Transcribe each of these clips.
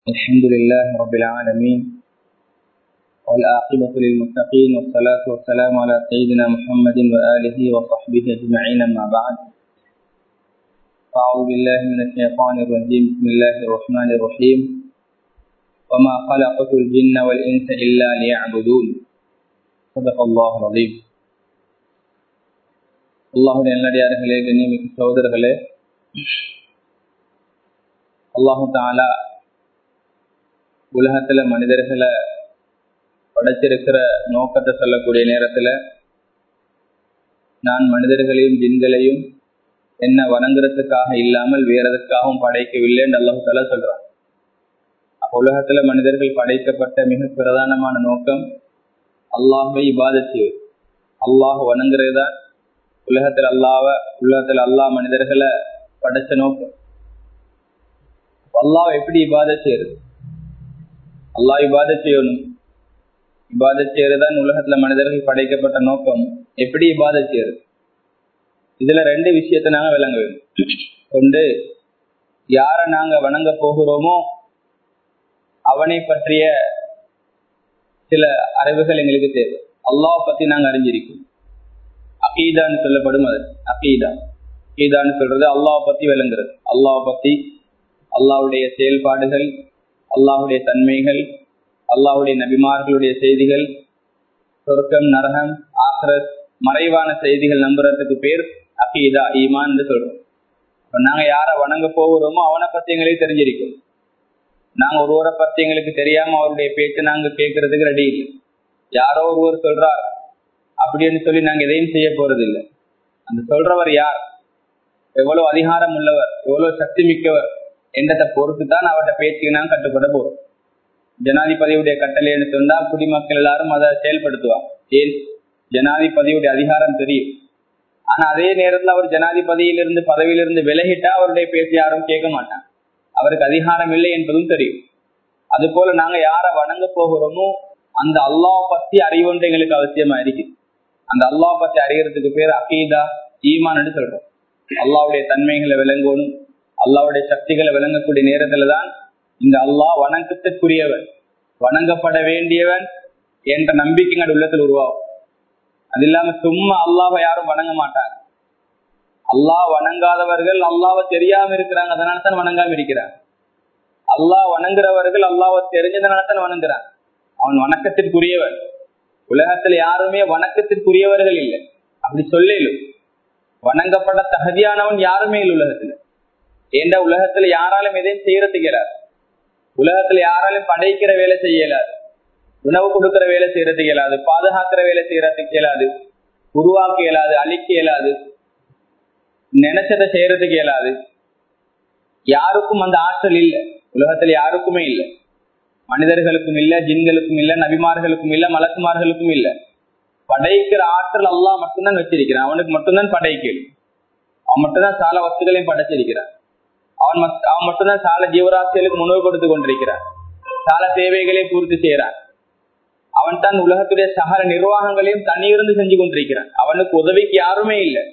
الحمد لله رب العالمين والآقبة للمتقين والصلاة والسلام على سيدنا محمد وآله وصحبه أجمعين أما بعد أعوذ بالله من الشيطان الرجيم بسم الله الرحمن الرحيم وما خلقت الجن والإنس إلا ليعبدون صدق الله العظيم அல்லாஹுடைய நல்லடியார்களே கண்ணியமிக்க சகோதரர்களே அல்லாஹு தாலா உலகத்துல மனிதர்களை படைச்சிருக்கிற நோக்கத்தை சொல்லக்கூடிய நேரத்துல நான் மனிதர்களையும் ஜின்களையும் என்ன வணங்குறதுக்காக இல்லாமல் வேற எதற்காகவும் படைக்கவில்லைன்னு அல்லாஹு தாலா சொல்றான் அப்ப உலகத்துல மனிதர்கள் படைக்கப்பட்ட மிக பிரதானமான நோக்கம் அல்லாஹை இபாதத்து அல்லாஹ் வணங்குறது தான் உலகத்தில் அல்லாவ உலகத்தில் அல்லாஹ் மனிதர்களை படைச்ச நோக்கம் அல்லாஹ் எப்படி இபாத செய்யறது அல்லாஹ் இபாத செய்யணும் இபாத செய்யறதுதான் உலகத்துல மனிதர்கள் படைக்கப்பட்ட நோக்கம் எப்படி இபாத செய்யறது இதுல ரெண்டு விஷயத்த நாங்க விளங்க வேண்டும் ஒன்று யார நாங்க வணங்க போகிறோமோ அவனை பற்றிய சில அறிவுகள் எங்களுக்கு தேவை அல்லாஹ் பத்தி நாங்க அறிஞ்சிருக்கோம் அகீதான்னு சொல்லப்படும் அது அகீதா அகீதான்னு சொல்றது அல்லாஹ் பத்தி விளங்குறது அல்லாஹ் பத்தி அல்லாவுடைய செயல்பாடுகள் அல்லாஹுடைய தன்மைகள் அல்லாஹுடைய நபிமார்களுடைய செய்திகள் சொர்க்கம் நரகம் ஆக்ரஸ் மறைவான செய்திகள் நம்புறதுக்கு பேர் அகீதா ஈமான் சொல்றோம் நாங்க யார வணங்க போகிறோமோ அவனை பத்தி எங்களுக்கு தெரிஞ்சிருக்கோம் நாங்க ஒருவரை பத்தி எங்களுக்கு தெரியாம அவருடைய பேச்சு நாங்க கேட்கறதுக்கு ரெடி இல்லை யாரோ ஒருவர் சொல்றார் அப்படின்னு சொல்லி நாங்க எதையும் செய்ய போறது இல்லை அந்த சொல்றவர் யார் எவ்வளவு அதிகாரம் உள்ளவர் எவ்வளவு சக்தி மிக்கவர் என்றதை பொறுத்து தான் அவர்கிட்ட பேச்சுக்கு நாங்க கட்டுப்பட போறோம் ஜனாதிபதியுடைய கட்டளைன்னு சொன்னா குடிமக்கள் எல்லாரும் அதை செயல்படுத்துவாங்க ஏன் ஜனாதிபதியுடைய அதிகாரம் தெரியும் ஆனா அதே நேரத்துல அவர் ஜனாதிபதியிலிருந்து பதவியிலிருந்து விலகிட்டா அவருடைய பேச்சு யாரும் கேட்க மாட்டாங்க அவருக்கு அதிகாரம் இல்லை என்பதும் தெரியும் அது போல நாங்க யார வணங்க போகிறோமோ அந்த அல்லாஹ் பத்தி அறிவுண்டு எங்களுக்கு அவசியமா இருக்குது அந்த அல்லாஹ் பத்தி அறியறதுக்கு பேர் அகீதா ஈமான்னு சொல்றோம் அல்லாவுடைய தன்மைகளை விளங்கணும் அல்லாவுடைய சக்திகளை விளங்கக்கூடிய நேரத்துல தான் இந்த அல்லாஹ் வணக்கத்திற்குரியவன் வணங்கப்பட வேண்டியவன் என்ற நம்பிக்கைகள் உள்ளத்தில் உருவாகும் அது இல்லாம சும்மா அல்லாஹை யாரும் வணங்க மாட்டாங்க அல்லாஹ் வணங்காதவர்கள் அல்லாவை தெரியாம இருக்கிறாங்க அதனால தான் வணங்காம இருக்கிறாங்க அல்லாஹ் வணங்குறவர்கள் அல்லாவை தெரிஞ்சதுனால தான் வணங்குறாங்க அவன் வணக்கத்திற்குரியவன் உலகத்துல யாருமே வணக்கத்திற்குரியவர்கள் இல்லை அப்படி சொல்லலும் வணங்கப்பட தகுதியானவன் யாருமே இல்லை உலகத்துல ஏண்ட உலகத்துல யாராலும் எதையும் செய்யறதுக்கு இயலாது உலகத்துல யாராலும் படைக்கிற வேலை செய்ய இயலாது உணவு கொடுக்கிற வேலை செய்யறதுக்கு இயலாது பாதுகாக்கிற வேலை செய்யறதுக்கு இயலாது உருவாக்க இயலாது அழிக்க இயலாது நினைச்சதை செய்யறதுக்கு இயலாது யாருக்கும் அந்த ஆற்றல் இல்லை உலகத்துல யாருக்குமே இல்லை மனிதர்களுக்கும் இல்ல ஜின்களுக்கும் இல்ல நபிமார்களுக்கும் இல்ல மலக்குமார்களுக்கும் இல்ல படைக்கிற ஆற்றல் அல்லா மட்டும்தான் வச்சிருக்கிறான் அவனுக்கு மட்டும்தான் படைக்கல் அவன் மட்டும்தான் சால வஸ்துகளையும் படைச்சிருக்கிறான் அவன் அவன் மட்டும்தான் சால ஜீவராசிகளுக்கு உணவு கொடுத்து கொண்டிருக்கிறான் சால தேவைகளை பூர்த்தி செய்யறான் அவன் தான் உலகத்துடைய சகல நிர்வாகங்களையும் தனியிருந்து செஞ்சு கொண்டிருக்கிறான் அவனுக்கு உதவிக்கு யாருமே இல்லை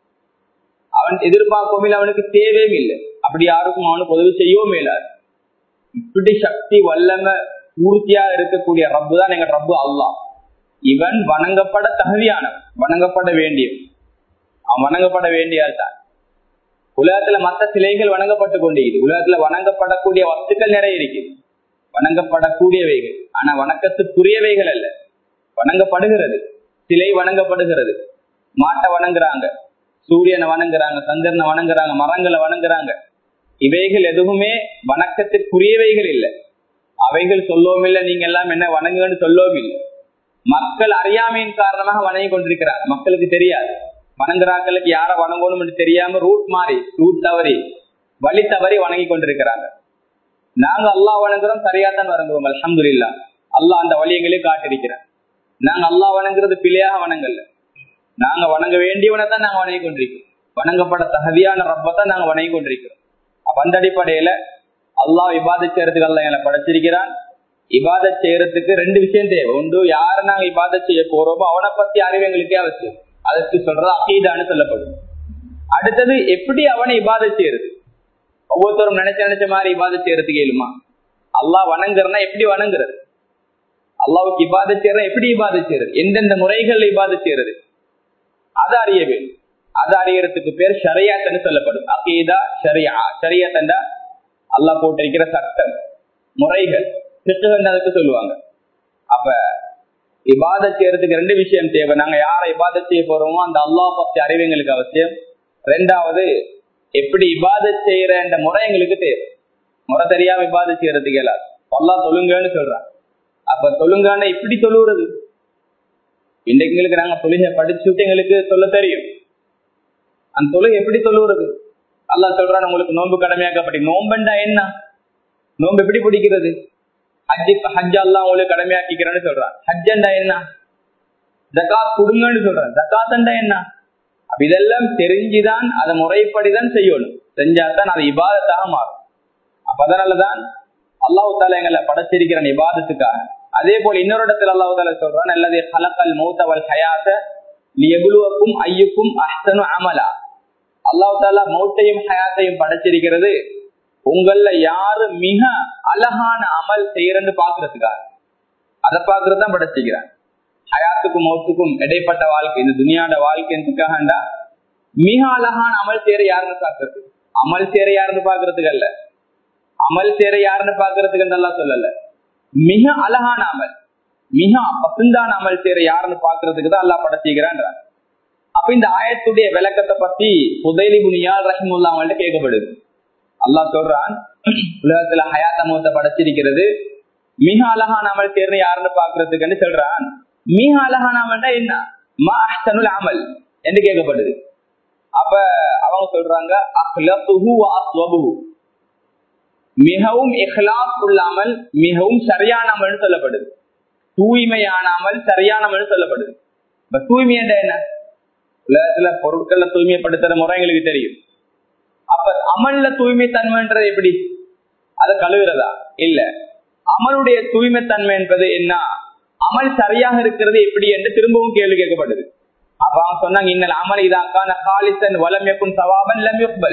அவன் எதிர்பார்க்கவும் இல்லை அவனுக்கு தேவையும் இல்லை அப்படி யாருக்கும் அவனுக்கு உதவி செய்யவும் இல்லாது இப்படி சக்தி வல்லம பூர்த்தியா இருக்கக்கூடிய ரப்பு தான் எங்க ரப்பு அல்லா இவன் வணங்கப்பட தகுதியானவன் வணங்கப்பட வேண்டிய அவன் வணங்கப்பட வேண்டியதான் உலகத்துல மற்ற சிலைகள் வணங்கப்பட்டு கொண்டிருக்குது உலகத்துல வணங்கப்படக்கூடிய வஸ்துக்கள் நிறைய இருக்குது வணங்கப்படக்கூடியவைகள் ஆனா வணக்கத்துக்குரியவைகள் அல்ல வணங்கப்படுகிறது சிலை வணங்கப்படுகிறது மாட்டை வணங்குறாங்க சூரியனை வணங்குறாங்க சந்திரனை வணங்குறாங்க மரங்களை வணங்குறாங்க இவைகள் எதுவுமே வணக்கத்திற்குரியவைகள் இல்லை அவைகள் சொல்லவும் இல்லை நீங்க எல்லாம் என்ன வணங்குன்னு சொல்லவும் இல்லை மக்கள் அறியாமையின் காரணமாக வணங்கி கொண்டிருக்கிறார் மக்களுக்கு தெரியாது வணங்குறாக்களுக்கு யார வணங்கணும் தெரியாம ரூட் மாறி ரூட் தவறி வழி தவறி வணங்கி கொண்டிருக்கிறாங்க நாங்க அல்லா வணங்குறோம் சரியா தான் வணங்குறோம் அலமது இல்லா அல்லா அந்த வழியங்களே காட்டிருக்கிறேன் நாங்க அல்லா வணங்குறது பிழையாக வணங்கல நாங்க வணங்க வேண்டியவனை தான் நாங்க வணங்கி கொண்டிருக்கிறோம் வணங்கப்பட தகுதியான ரப்பத்தான் நாங்க வணங்கி கொண்டிருக்கிறோம் அந்த அடிப்படையில அல்லாஹ் இபாத செய்யறதுக்கு அல்ல எங்களை படைச்சிருக்கிறான் இபாத செய்யறதுக்கு ரெண்டு விஷயம் தேவை ஒன்று யார நாங்க இபாத செய்ய போறோமோ அவனை பத்தி அறிவு எங்களுக்கே அவசியம் அதற்கு சொல்றது அகீதான்னு சொல்லப்படும் அடுத்தது எப்படி அவனை இபாத செய்யறது ஒவ்வொருத்தரும் நினைச்ச நினைச்ச மாதிரி இபாத செய்யறதுக்கு இயலுமா அல்லாஹ் வணங்குறனா எப்படி வணங்குறது அல்லாவுக்கு இபாத செய்யற எப்படி இபாத செய்யறது எந்தெந்த முறைகள் இபாத செய்யறது அது அறிய வேண்டும் அது அறியறதுக்கு பேர் ஷரியாத்தன்னு சொல்லப்படும் அகீதா ஷரியா ஷரியத்தண்டா அல்லாஹ் போட்டிருக்கிற சட்டம் முறைகள் அதுக்கு சொல்லுவாங்க அப்ப இபாத செய்யறதுக்கு ரெண்டு விஷயம் தேவை நாங்க யாரை இபாத செய்ய போறோமோ அந்த அல்லாஹ் பத்தி அறிவு எங்களுக்கு அவசியம் ரெண்டாவது எப்படி இபாத செய்யற இந்த முறை எங்களுக்கு தேவை முறை தெரியாம இபாத செய்யறதுக்கு எல்லாம் அல்லாஹ் தொழுங்கன்னு சொல்றான் அப்ப தொழுங்கான இப்படி தொழுவுறது இன்றைக்கு எங்களுக்கு நாங்க தொழுகை படிச்சுட்டு எங்களுக்கு சொல்ல தெரியும் அந்த தொழுகை எப்படி தொழுவுறது அல்லாஹ் சொல்றான் உங்களுக்கு நோன்பு கடமையாக்கப்பட்டி நோம்பண்டா என்ன நோன்பு எப்படி பிடிக்கிறது ஹஜ்ஜி ஹஜ் அல்லா உங்களுக்கு கடமையாக்கிக்கிறேன்னு சொல்றான் ஹஜ்ஜண்டா என்ன ஜக்காத் கொடுங்கன்னு சொல்றான் ஜக்காத்தண்டா என்ன அப்ப இதெல்லாம் தெரிஞ்சுதான் அதை முறைப்படிதான் செய்யணும் செஞ்சாதான் அது இபாதத்தாக மாறும் அப்ப அதனாலதான் அல்லாஹு தாலா எங்களை படைச்சிருக்கிற இபாதத்துக்காக அதே போல இன்னொரு இடத்துல அல்லாஹு தாலா சொல்றான் அல்லது ஹலக்கல் மௌத்தவல் ஹயாத்த எவ்வளவுக்கும் ஐயுக்கும் அஹ்சனு அமலா அல்லாஹு தாலா மௌத்தையும் ஹயாத்தையும் படைச்சிருக்கிறது உங்கள யாரு மிக அழகான அமல் செய்யறன்னு பாக்குறதுக்காக அதை பாக்குறது தான் படைச்சிக்கிறான் ஹயாத்துக்கும் மௌத்துக்கும் இடைப்பட்ட வாழ்க்கை இந்த துனியாட வாழ்க்கைக்காகண்டா மிக அழகான அமல் செய்யற யாருன்னு பாக்குறது அமல் செய்யற யாருன்னு பாக்குறதுக்கு அல்ல அமல் செய்யற யாருன்னு பாக்குறதுக்கு நல்லா சொல்லல மிக அழகான அமல் மிக பசுந்தான அமல் செய்யற யாருன்னு பாக்குறதுக்கு தான் எல்லாம் படைச்சிக்கிறான் அப்ப இந்த ஆயத்துடைய விளக்கத்தை பத்தி புதைலி புனியால் ரஹிமுல்லா அவங்கள்ட்ட கேட்கப்படுது அல்லாஹ் சொல்றான் உலகத்துல ஹயாத்த முகத்தை படைச்சிருக்கிறது மிக அழகான அமல் செய்யற யாருன்னு பாக்குறதுக்குன்னு சொல்றான் மிக அழகான அமல்னா என்ன மா அஹ்சனுல் அமல் என்று கேட்கப்படுது அப்ப அவங்க சொல்றாங்க அஹ்லத்துஹு வ அஸ்வபுஹு மிகவும் இஹ்லாஸ் உள்ளாமல் மிகவும் சரியான அமல் சொல்லப்படுது தூய்மையான அமல் சரியான அமல் சொல்லப்படுது இப்ப தூய்மை என்ற என்ன உலகத்துல பொருட்களை தூய்மைப்படுத்துற முறை எங்களுக்கு தெரியும் அப்ப அமல்ல தூய்மை தன்மைன்றது எப்படி அதை கழுவுறதா இல்ல அமலுடைய தூய்மை தன்மை என்பது என்ன அமல் சரியாக இருக்கிறது எப்படி என்று திரும்பவும் கேள்வி கேட்கப்படுது அப்ப அவங்க சொன்னாங்க இன்னல் அமல் இதாக்கான காலிசன் வலமியக்கும் சவாபன் லம் யுக்பல்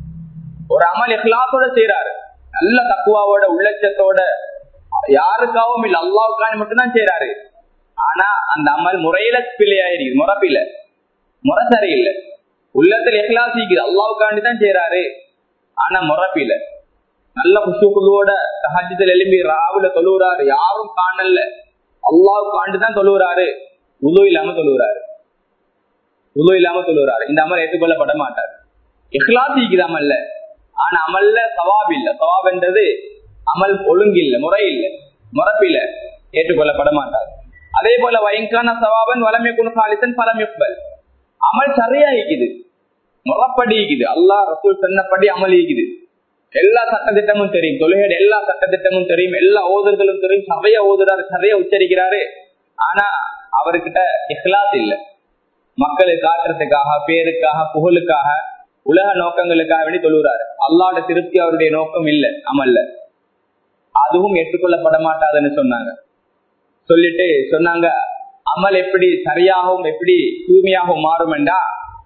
ஒரு அமல் இஹ்லாசோட செய்யறாரு நல்ல தக்குவாவோட உள்ளச்சத்தோட யாருக்காகவும் இல்ல அல்லாவுக்கான மட்டும்தான் செய்யறாரு ஆனா அந்த அமல் முறையில பிள்ளையாயிருக்கு முறப்பில்ல முறை சரியில்லை உள்ளத்துல எஹ்லாசிக்குது அல்லாவுக்காண்டி தான் செய்யறாரு ஆனா முறப்பில்ல நல்ல குஷு குழுவோட சஹஜத்தில் எழும்பி ராவுல தொழுவுறாரு யாரும் காணல அல்லாவுக்காண்டி தான் தொழுவுறாரு உது இல்லாம தொழுவுறாரு உது இல்லாம தொழுவுறாரு இந்த அமல் ஏற்றுக்கொள்ளப்பட மாட்டார் இஹ்லாசிக்குது அமல்ல ஆனா அமல்ல சவாப் இல்ல சவாப் என்றது அமல் ஒழுங்கு இல்ல முறை இல்ல முறப்பில ஏற்றுக்கொள்ளப்பட மாட்டார் அதே போல வயங்கான சவாபன் வளமை குணசாலிசன் பலம் யுக்பல் அமல் சரியா இருக்குது முறப்படி இருக்குது அல்லா ரசூல் சொன்னபடி அமல் இருக்குது எல்லா சட்டத்திட்டமும் தெரியும் தொழுகையோட எல்லா சட்டத்திட்டமும் தெரியும் எல்லா ஓதர்களும் தெரியும் சபைய ஓதுறாரு சபைய உச்சரிக்கிறாரு ஆனா அவர்கிட்ட இஹ்லாஸ் இல்ல மக்களை காட்டுறதுக்காக பேருக்காக புகழுக்காக உலக நோக்கங்களுக்காக வேண்டி தொழுகிறாரு அல்லாட திருப்தி அவருடைய நோக்கம் இல்ல அமல்ல அதுவும் ஏற்றுக்கொள்ளப்பட மாட்டாதுன்னு சொன்னாங்க சொல்லிட்டு சொன்னாங்க அமல் எப்படி சரியாகவும் எப்படி தூய்மையாகவும் மாறும் என்றா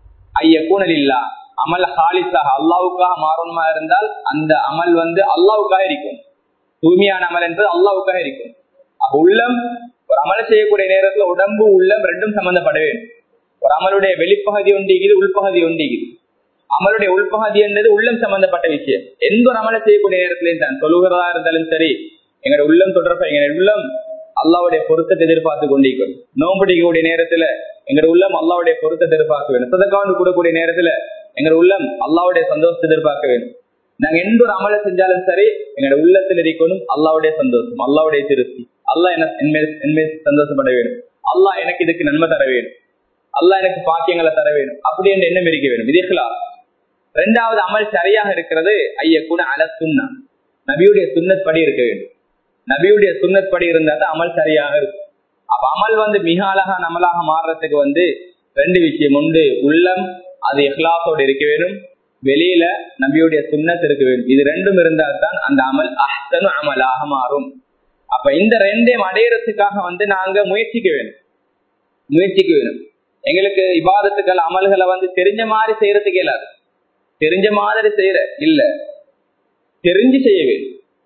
ஐய கூணல் இல்லா அமல் ஹாலிஸாக அல்லாவுக்காக மாறணுமா இருந்தால் அந்த அமல் வந்து அல்லாவுக்காக இருக்கும் தூய்மையான அமல் என்பது அல்லாவுக்காக இருக்கும் அப்ப உள்ளம் ஒரு அமல் செய்யக்கூடிய நேரத்துல உடம்பு உள்ளம் ரெண்டும் சம்பந்தப்பட வேண்டும் ஒரு அமலுடைய வெளிப்பகுதி ஒன்றிக்குது உள்பகுதி ஒன்றிக்குது அமலுடைய உள்பகுதி என்பது உள்ளம் சம்பந்தப்பட்ட விஷயம் எந்த ஒரு அமலை செய்யக்கூடிய நேரத்திலையும் தான் தொழுகிறதா இருந்தாலும் சரி எங்களுடைய உள்ளம் தொடர்பு எங்களுடைய உள்ளம் அல்லாவுடைய பொருத்தத்தை எதிர்பார்த்து கொண்டிருக்கணும் நோம்படிக்கக்கூடிய நேரத்துல எங்க உள்ளம் அல்லாவுடைய பொருத்தத்தை எதிர்பார்க்க வேண்டும் சதக்காண்டு கூடக்கூடிய நேரத்துல எங்க உள்ளம் அல்லாவுடைய சந்தோஷத்தை எதிர்பார்க்க வேண்டும் நாங்க எந்த ஒரு அமலை செஞ்சாலும் சரி எங்களுடைய உள்ளத்தில் இருக்கணும் அல்லாவுடைய சந்தோஷம் அல்லாவுடைய திருப்தி அல்லாஹ் என்ன என்மே சந்தோஷப்பட வேண்டும் அல்லாஹ் எனக்கு இதுக்கு நன்மை தர வேண்டும் அல்லாஹ் எனக்கு பாக்கியங்களை தர வேண்டும் அப்படி என்ற எண்ணம் இருக்க வேண்டும் இதுகளா ரெண்டாவது அமல் சரியாக இருக்கிறது ஐய குண அல சுண்ணா நபியுடைய சுண்ணத் படி இருக்க வேண்டும் நபியுடைய சுண்ணத் படி இருந்தா தான் அமல் சரியாக இருக்கும் அப்ப அமல் வந்து மிக அழகான அமலாக மாறுறதுக்கு வந்து ரெண்டு விஷயம் உண்டு உள்ளம் அது இஹ்லாசோடு இருக்க வேண்டும் வெளியில நபியுடைய சுண்ணத் இருக்க வேண்டும் இது ரெண்டும் இருந்தால் தான் அந்த அமல் அஹ்சனு அமலாக மாறும் அப்ப இந்த ரெண்டையும் அடையறதுக்காக வந்து நாங்க முயற்சிக்க வேணும் முயற்சிக்க வேணும் எங்களுக்கு இபாதத்துக்கள் அமல்களை வந்து தெரிஞ்ச மாதிரி செய்யறதுக்கு இயலாது தெரிஞ்ச மாதிரி செய்யற இல்ல தெரிஞ்சு செய்ய வேண்டும்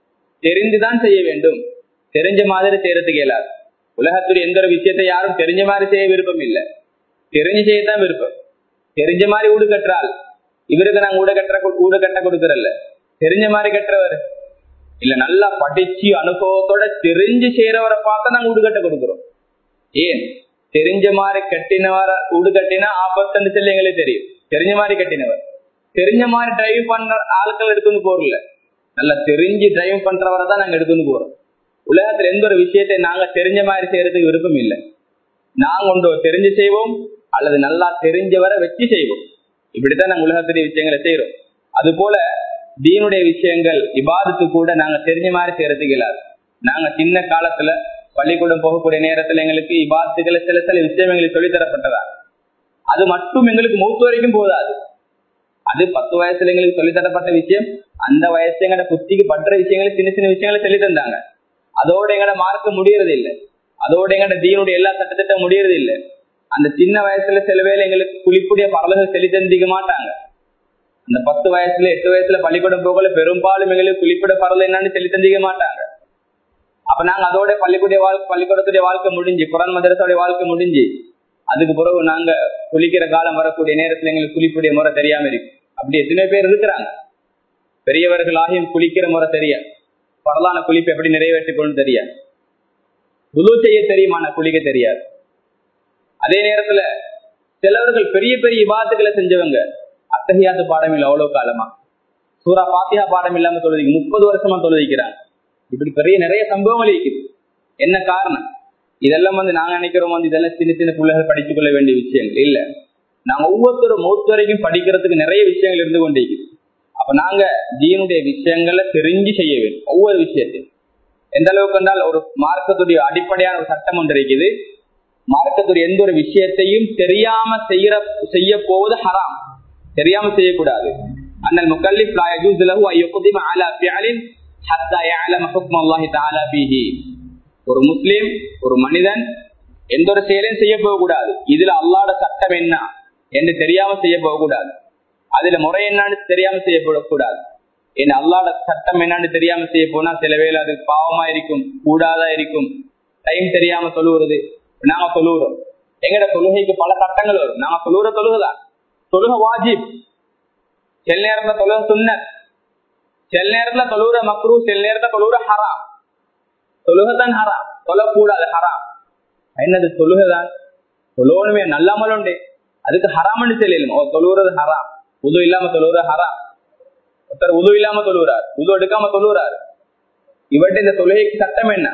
தெரிந்துதான் செய்ய வேண்டும் தெரிஞ்ச மாதிரி செய்யறதுக்கு இயலாது உலகத்துடைய எந்த ஒரு விஷயத்தை யாரும் தெரிஞ்ச மாதிரி செய்ய விருப்பம் இல்லை தெரிஞ்சு செய்யத்தான் விருப்பம் தெரிஞ்ச மாதிரி ஊடு கட்டுறாள் இவருக்கு நாங்க ஊட கட்டுற ஊட கட்ட கொடுக்கறல்ல தெரிஞ்ச மாதிரி கட்டுறவர் இல்ல நல்லா படிச்சு அனுபவத்தோட தெரிஞ்சு செய்யறவரை பார்த்தா நாங்க ஊடு கட்ட கொடுக்கிறோம் ஏன் தெரிஞ்ச மாதிரி கட்டினவர ஊடு கட்டினா ஆபத்துன்னு சொல்லி எங்களுக்கு தெரியும் தெரிஞ்ச மாதிரி கட்டினவர் தெரிஞ்ச மாதிரி டிரைவ் பண்ற ஆட்கள் எடுத்துன்னு போறல நல்லா தெரிஞ்சு டிரைவ் பண்றவரை தான் நாங்க எடுத்துன்னு போறோம் உலகத்துல எந்த ஒரு விஷயத்தை நாங்க தெரிஞ்ச மாதிரி செய்யறதுக்கு விருப்பம் இல்லை நாங்க ஒன்று தெரிஞ்சு செய்வோம் அல்லது நல்லா தெரிஞ்சவரை வச்சு செய்வோம் இப்படித்தான் நாங்க உலகத்துடைய விஷயங்களை செய்யறோம் அது போல தீனுடைய விஷயங்கள் இபாதத்து கூட நாங்க தெரிஞ்ச மாதிரி செய்யறதுக்கு இல்லாது நாங்க சின்ன காலத்துல பள்ளிக்கூடம் போகக்கூடிய நேரத்துல எங்களுக்கு இபாத்துக்களை சில சில விஷயம் எங்களுக்கு சொல்லித்தரப்பட்டதா அது மட்டும் எங்களுக்கு மூத்து வரைக்கும் போதாது அது பத்து வயசுல எங்களுக்கு சொல்லித்தரப்பட்ட விஷயம் அந்த வயசு எங்கட குத்திக்கு பற்ற விஷயங்களை சின்ன சின்ன விஷயங்களை சொல்லி தந்தாங்க அதோட எங்கட மார்க்க முடியறது இல்லை அதோட எங்கட தீனுடைய எல்லா சட்டத்திட்டம் முடியறது இல்லை அந்த சின்ன வயசுல சில வேலை எங்களுக்கு குளிப்புடைய பரலகள் சொல்லி தந்திக்க மாட்டாங்க அந்த பத்து வயசுல எட்டு வயசுல பள்ளிக்கூடம் போகல பெரும்பாலும் எங்களுக்கு குளிப்பிட பரவல் என்னன்னு சொல்லி தந்திக்க மாட்டாங்க அப்ப நாங்க அதோட பள்ளிக்கூட வாழ்க்கை பள்ளிக்கூடத்துடைய வாழ்க்கை முடிஞ்சு குரான் மதரசோடைய வாழ்க்கை முடிஞ்சு அதுக்கு பிறகு நாங்க குளிக்கிற காலம் வரக்கூடிய நேரத்துல எங்களுக்கு குளிப்புடைய முறை தெரியாம இருக்கு அப்படி எத்தனை பேர் இருக்கிறாங்க பெரியவர்கள் ஆகியும் குளிக்கிற முறை தெரியாது பரலான குளிப்பு எப்படி நிறைவேற்றிக் கொண்டு தெரியாது புது செய்ய தெரியுமான குளிக்க தெரியாது அதே நேரத்துல சிலவர்கள் பெரிய பெரிய இபாத்துக்களை செஞ்சவங்க அத்தகையாத்து பாடம் இல்லை அவ்வளவு காலமா சூரா பாத்தியா பாடம் இல்லாம தொழுதிக்கு முப்பது வருஷமா தொழுதிக்கிறாங்க இப்படி பெரிய நிறைய சம்பவங்கள் இருக்குது என்ன காரணம் இதெல்லாம் வந்து நாங்க நினைக்கிறோம் வந்து இதெல்லாம் சின்ன சின்ன பிள்ளைகள் படித்துக் கொள்ள வேண்டிய விஷயங்கள் இல்ல நாங்க ஒவ்வொருத்தரும் மூத்து வரைக்கும் படிக்கிறதுக்கு நிறைய விஷயங்கள் இருந்து கொண்டிருக்குது அப்ப நாங்க தீனுடைய விஷயங்களை தெரிஞ்சு செய்ய வேண்டும் ஒவ்வொரு விஷயத்தையும் எந்த அளவுக்கு என்றால் ஒரு மார்க்கத்துடைய அடிப்படையான ஒரு சட்டம் ஒன்று இருக்குது மார்க்கத்துடைய எந்த ஒரு விஷயத்தையும் தெரியாம செய்யற செய்ய போவது ஹராம் தெரியாம செய்யக்கூடாது அண்ணல் முக்கல்லிப் லா யஜூஸ் லஹு அன் யுக்திம அலா ஃபிஅலின் ஹத்தா யஅலம ஹுக்ம அல்லாஹி தஆலா ஃபீஹி ஒரு முஸ்லிம் ஒரு மனிதன் எந்த ஒரு செயலையும் செய்ய போகக்கூடாது இதுல அல்லாஹ்வோட சட்டம் என்ன என்று தெரியாம செய்ய போகக்கூடாது அதுல முறை என்னன்னு தெரியாம செய்யப்படக்கூடாது என் அல்லாட சட்டம் என்னன்னு தெரியாம செய்ய போனா சில வேளை அது பாவமா இருக்கும் கூடாதா இருக்கும் டைம் தெரியாம சொல்லுவது நாங்க சொல்லுறோம் எங்கட தொழுகைக்கு பல சட்டங்கள் வரும் நாங்க சொல்லுற தொழுகைதான் தொழுக வாஜிப் சில நேரத்துல தொழுக சுன்ன சில நேரத்துல தொழுற மக்ரூ சில நேரத்துல தொழுற ஹராம் தொழுகத்தான் ஹராம் தொழக்கூடாது ஹராம் என்னது தொழுகைதான் தொழுவணுமே நல்லாமல் உண்டு அதுக்கு ஹராம்னு சொல்லலும் ஓ தொழுவுறது ஹராம் உது இல்லாம தொழுவுற ஹராம் ஒருத்தர் உது இல்லாம தொழுகிறார் உது எடுக்காம தொழுகிறார் இவர்கிட்ட இந்த தொழுகைக்கு சட்டம் என்ன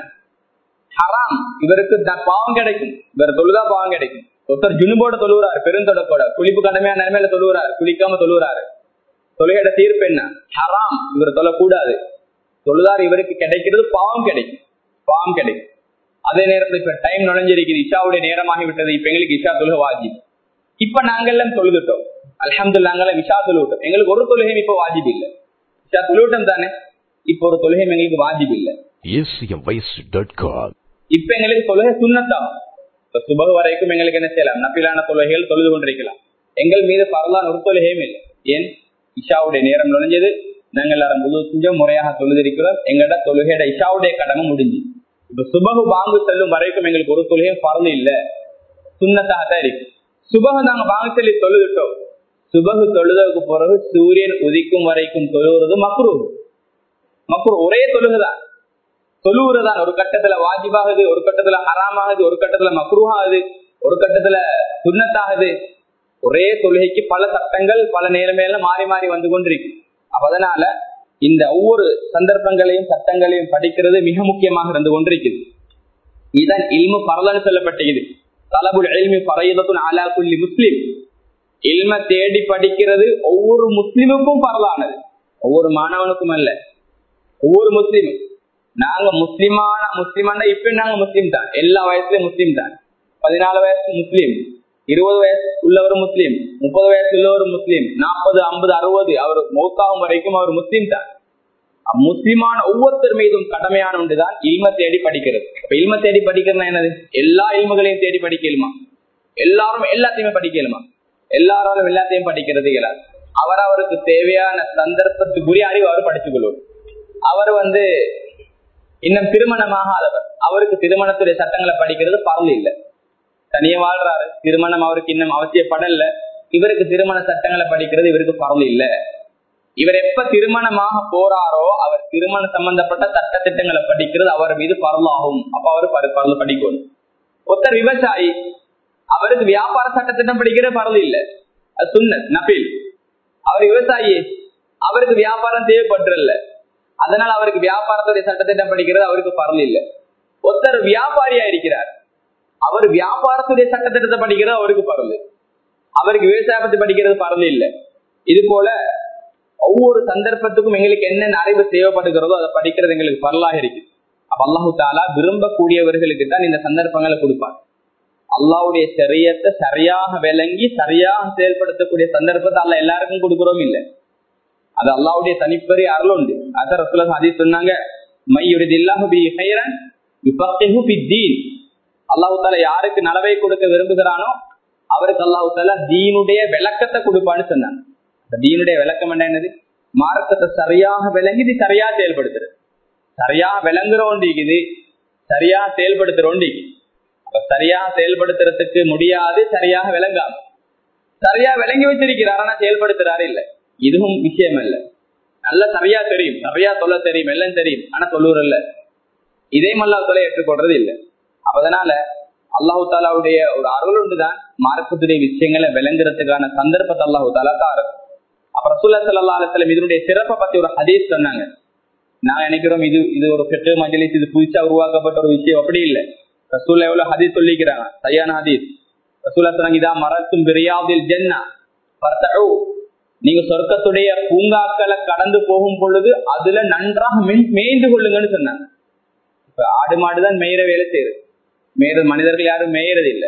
ஹராம் இவருக்கு பாவம் கிடைக்கும் இவர் தொழுதா பாவம் கிடைக்கும் ஒருத்தர் ஜுனுபோட தொழுகிறார் பெருந்தொடக்கோட குளிப்பு கடமையான நிலைமையில தொழுகிறார் குளிக்காம தொழுகிறாரு தொழுகையோட தீர்ப்பு என்ன ஹராம் இவர் தொழக்கூடாது தொழுதார் இவருக்கு கிடைக்கிறது பாவம் கிடைக்கும் பாவம் கிடைக்கும் அதே நேரத்தில் இப்ப டைம் நுழைஞ்சிருக்குது இஷாவுடைய நேரமாகி விட்டது இப்ப எங்களுக்கு இஷா தொழுக வாஜி இப்ப நாங்கெல்லாம் தொழுதுட்டோம் அலமது நாங்களாம் விஷா தொழுவிட்டோம் எங்களுக்கு ஒரு தொழுகையும் இப்ப வாஜிப் இல்லை விஷா தொழுவிட்டோம் தானே இப்ப ஒரு தொழுகையும் எங்களுக்கு வாஜிப் இல்லை இப்ப எங்களுக்கு தொழுகை சுண்ணத்தான் இப்ப சுபக வரைக்கும் எங்களுக்கு என்ன செய்யலாம் நப்பிலான தொழுகைகள் தொழுது கொண்டிருக்கலாம் எங்கள் மீது பரவான ஒரு தொழுகையும் இல்லை ஏன் இஷாவுடைய நேரம் நுழைஞ்சது நாங்கள் எல்லாரும் முழு செஞ்சோம் முறையாக தொழுதிருக்கிறோம் எங்கள்ட தொழுகையோட இஷாவுடைய கடமை முடிஞ்சு இப்ப சுபகு வாங்கு செல்லும் வரைக்கும் எங்களுக்கு ஒரு தொழுகையும் பறந்து இல்ல சுண்ணத்தாக தான் இருக்கு சுபகு நாங்க வாங்க சொல்லி தொழுதுட்டோம் சுபகு தொழுதற்கு பிறகு சூரியன் உதிக்கும் வரைக்கும் தொழுகிறது மக்ரூ மக்ரூ ஒரே தொழுகுதான் தொழுவுறதான் ஒரு கட்டத்துல வாஜிபாகுது ஒரு கட்டத்துல ஹராமாகுது ஒரு கட்டத்துல மக்ரூஹாகுது ஒரு கட்டத்துல சுண்ணத்தாகுது ஒரே தொழுகைக்கு பல சட்டங்கள் பல நேரமேல மாறி மாறி வந்து கொண்டிருக்கு அப்ப அதனால இந்த ஒவ்வொரு சந்தர்ப்பங்களையும் சட்டங்களையும் படிக்கிறது மிக முக்கியமாக இருந்து கொண்டிருக்குது இதன் இல்மு பரலன்னு சொல்லப்பட்டது தலபுல் எல்மி பரையதத்துன் அலா குல்லி முஸ்லிம் இல்ம தேடி படிக்கிறது ஒவ்வொரு முஸ்லிமுக்கும் பரலானது ஒவ்வொரு மாணவனுக்கும் அல்ல ஒவ்வொரு முஸ்லிமும் நாங்க முஸ்லிமான முஸ்லிமான இப்ப நாங்க முஸ்லீம் தான் எல்லா வயசுலயும் முஸ்லீம் தான் பதினாலு வயசு முஸ்லீம் இருபது வயசு உள்ளவர் முஸ்லீம் முப்பது வயசு உள்ளவர் முஸ்லீம் நாற்பது ஐம்பது அறுபது அவர் மௌத்தாகும் வரைக்கும் அவர் முஸ்லீம் தான் முஸ்லிமான ஒவ்வொருத்தர் மீதும் கடமையான ஒன்றுதான் இல்ம தேடி படிக்கிறது இப்ப இல்ம தேடி படிக்கிறதுனா என்னது எல்லா இல்முகளையும் தேடி படிக்கலுமா எல்லாரும் எல்லாத்தையுமே படிக்கலுமா எல்லாராலும் எல்லாத்தையும் படிக்கிறது இயலாது அவர் அவருக்கு தேவையான சந்தர்ப்பத்துக்குரிய அறிவு அவர் படித்துக் கொள்வார் அவர் வந்து இன்னும் திருமணமாகாதவர் அவருக்கு திருமணத்துடைய சட்டங்களை படிக்கிறது பரவல் இல்லை தனியே வாழ்றாரு திருமணம் அவருக்கு இன்னும் அவசியப்படல இவருக்கு திருமண சட்டங்களை படிக்கிறது இவருக்கு பரவல் இல்ல இவர் எப்ப திருமணமாக போறாரோ அவர் திருமண சம்பந்தப்பட்ட சட்ட திட்டங்களை படிக்கிறது அவர் மீது பரவலாகும் அப்ப அவர் பரவல் படிக்கணும் ஒருத்தர் விவசாயி அவருக்கு வியாபார சட்டத்திட்டம் படிக்கிற பரவல் இல்ல அது சுண்ண நபில் அவர் விவசாயி அவருக்கு வியாபாரம் தேவைப்பட்டுல அதனால அவருக்கு வியாபாரத்துடைய சட்டத்திட்டம் படிக்கிறது அவருக்கு பரவல் இல்ல ஒருத்தர் வியாபாரியா இருக்கிறார் அவர் வியாபாரத்துடைய சட்டத்திட்டத்தை படிக்கிறது அவருக்கு பரவல் அவருக்கு விவசாயத்தை படிக்கிறது பரவல் இல்ல இது போல ஒவ்வொரு சந்தர்ப்பத்துக்கும் எங்களுக்கு என்னென்ன அறிவு தேவைப்படுகிறதோ அதை படிக்கிறது எங்களுக்கு பரலாக இருக்கு அப்ப அல்லாஹு தாலா விரும்பக்கூடியவர்களுக்கு தான் இந்த சந்தர்ப்பங்களை கொடுப்பார் அல்லாவுடைய சரியத்தை சரியாக விளங்கி சரியாக செயல்படுத்தக்கூடிய சந்தர்ப்பத்தை அல்ல எல்லாருக்கும் கொடுக்கிறோம் இல்லை அது அல்லாவுடைய தனிப்பெரிய அருள் உண்டு அத ரசுல சாதி சொன்னாங்க அல்லாஹு தாலா யாருக்கு நலவை கொடுக்க விரும்புகிறானோ அவருக்கு அல்லாஹு தாலா தீனுடைய விளக்கத்தை கொடுப்பான்னு சொன்னாங்க தீனுடைய விளக்கம் என்ன என்னது மார்க்கத்தை சரியாக விளங்கி இது சரியா செயல்படுத்துறது சரியா விளங்குறோண்டிக்குது சரியா செயல்படுத்துறோண்டிக்கு அப்ப சரியா செயல்படுத்துறதுக்கு முடியாது சரியாக விளங்காம சரியா விளங்கி வச்சிருக்கிறார் ஆனா செயல்படுத்துறாரு இல்ல இதுவும் விஷயம் இல்ல நல்ல சரியா தெரியும் சரியா சொல்ல தெரியும் எல்லாம் தெரியும் ஆனா சொல்லுவர் இல்ல இதே மல்லா சொல்ல ஏற்றுக்கொள்றது இல்ல அதனால அல்லாஹு தாலாவுடைய ஒரு அருள் உண்டுதான் மார்க்கத்துடைய விஷயங்களை விளங்குறதுக்கான சந்தர்ப்பத்தை அல்லாஹு தாலா தாரு அப்ப ரசூல்லா சல்லா அலுவலம் இதனுடைய சிறப்பை பத்தி ஒரு ஹதீஸ் சொன்னாங்க நான் நினைக்கிறோம் இது இது ஒரு பெற்று மஜலிஸ் இது புதுசா உருவாக்கப்பட்ட ஒரு விஷயம் அப்படி இல்லை ரசூல்லா எவ்வளவு ஹதீஸ் சொல்லிக்கிறாங்க சரியான ஹதீஸ் ரசூல்லா சொன்னாங்க இதா மரத்தும் பிரியாதில் ஜென்னா பர்த்தூ நீங்க சொர்க்கத்துடைய பூங்காக்களை கடந்து போகும் பொழுது அதுல நன்றாக மேய்ந்து கொள்ளுங்கன்னு சொன்னாங்க இப்ப ஆடு மாடுதான் மேயிற வேலை செய்யுது மேயிற மனிதர்கள் யாரும் மேயறது இல்லை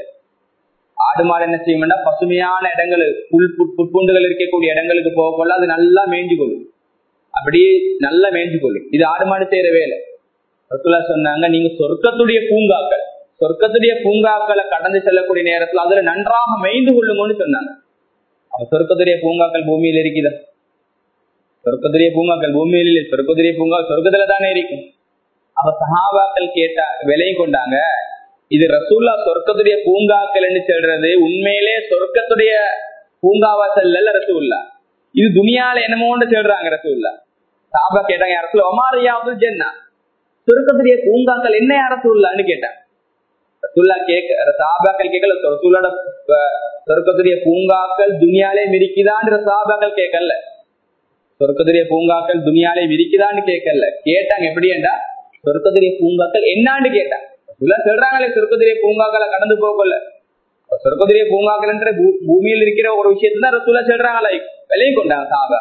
ஆடு மாடு என்ன செய்யும்னா பசுமையான இடங்கள் புல் புற்பூண்டுகள் இருக்கக்கூடிய இடங்களுக்கு போகக்குள்ள அது நல்லா மேய்ஞ்சு கொள்ளும் அப்படியே நல்லா மேய்ஞ்சு கொள்ளும் இது ஆடு மாடு செய்யற வேலை ரசுல்லா சொன்னாங்க நீங்க சொர்க்கத்துடைய பூங்காக்கள் சொர்க்கத்துடைய பூங்காக்களை கடந்து செல்லக்கூடிய நேரத்துல அதுல நன்றாக மெய்ந்து கொள்ளுங்கன்னு சொன்னாங்க அப்ப சொர்க்கத்துடைய பூங்காக்கள் பூமியில் இருக்குதா சொர்க்கத்துடைய பூங்காக்கள் பூமியில் இல்லை சொர்க்கத்துடைய பூங்கா சொர்க்கத்துல தானே இருக்கும் அப்ப சஹாபாக்கள் கேட்டா விலையும் கொண்டாங்க இது ரசூல்லா சொர்க்கத்துடைய பூங்காக்கள் சொல்றது உண்மையிலே சொர்க்கத்துடைய பூங்காவா செல்ல ரசூல்லா இது துணியால என்னமோன்னு சொல்றாங்க ரசூல்லா சாபா கேட்டாங்க அரசுல ஒமாரியாவது ஜென்னா சொர்க்கத்துடைய பூங்காக்கள் என்ன அரசுல்லான்னு கேட்டாங்க ரசூல்லா கேட்க சாபாக்கள் கேட்கல ரசூல்லோட சொர்க்கத்துடைய பூங்காக்கள் துணியாலே மிரிக்குதான்ற சாபாக்கள் கேட்கல சொர்க்கத்துடைய பூங்காக்கள் துணியாலே மிரிக்குதான்னு கேட்கல கேட்டாங்க எப்படி என்றா சொர்க்கத்துடைய பூங்காக்கள் என்னான்னு கேட்டாங்க சொல்றாங்களே சொர்க்கத்துடைய பூங்காக்களை கடந்து போகல சொர்க்கத்துடைய பூங்காக்கள் என்ற பூமியில் இருக்கிற ஒரு விஷயத்தான் ரசூலா சொல்றாங்களா விலையை கொண்டாங்க சாபா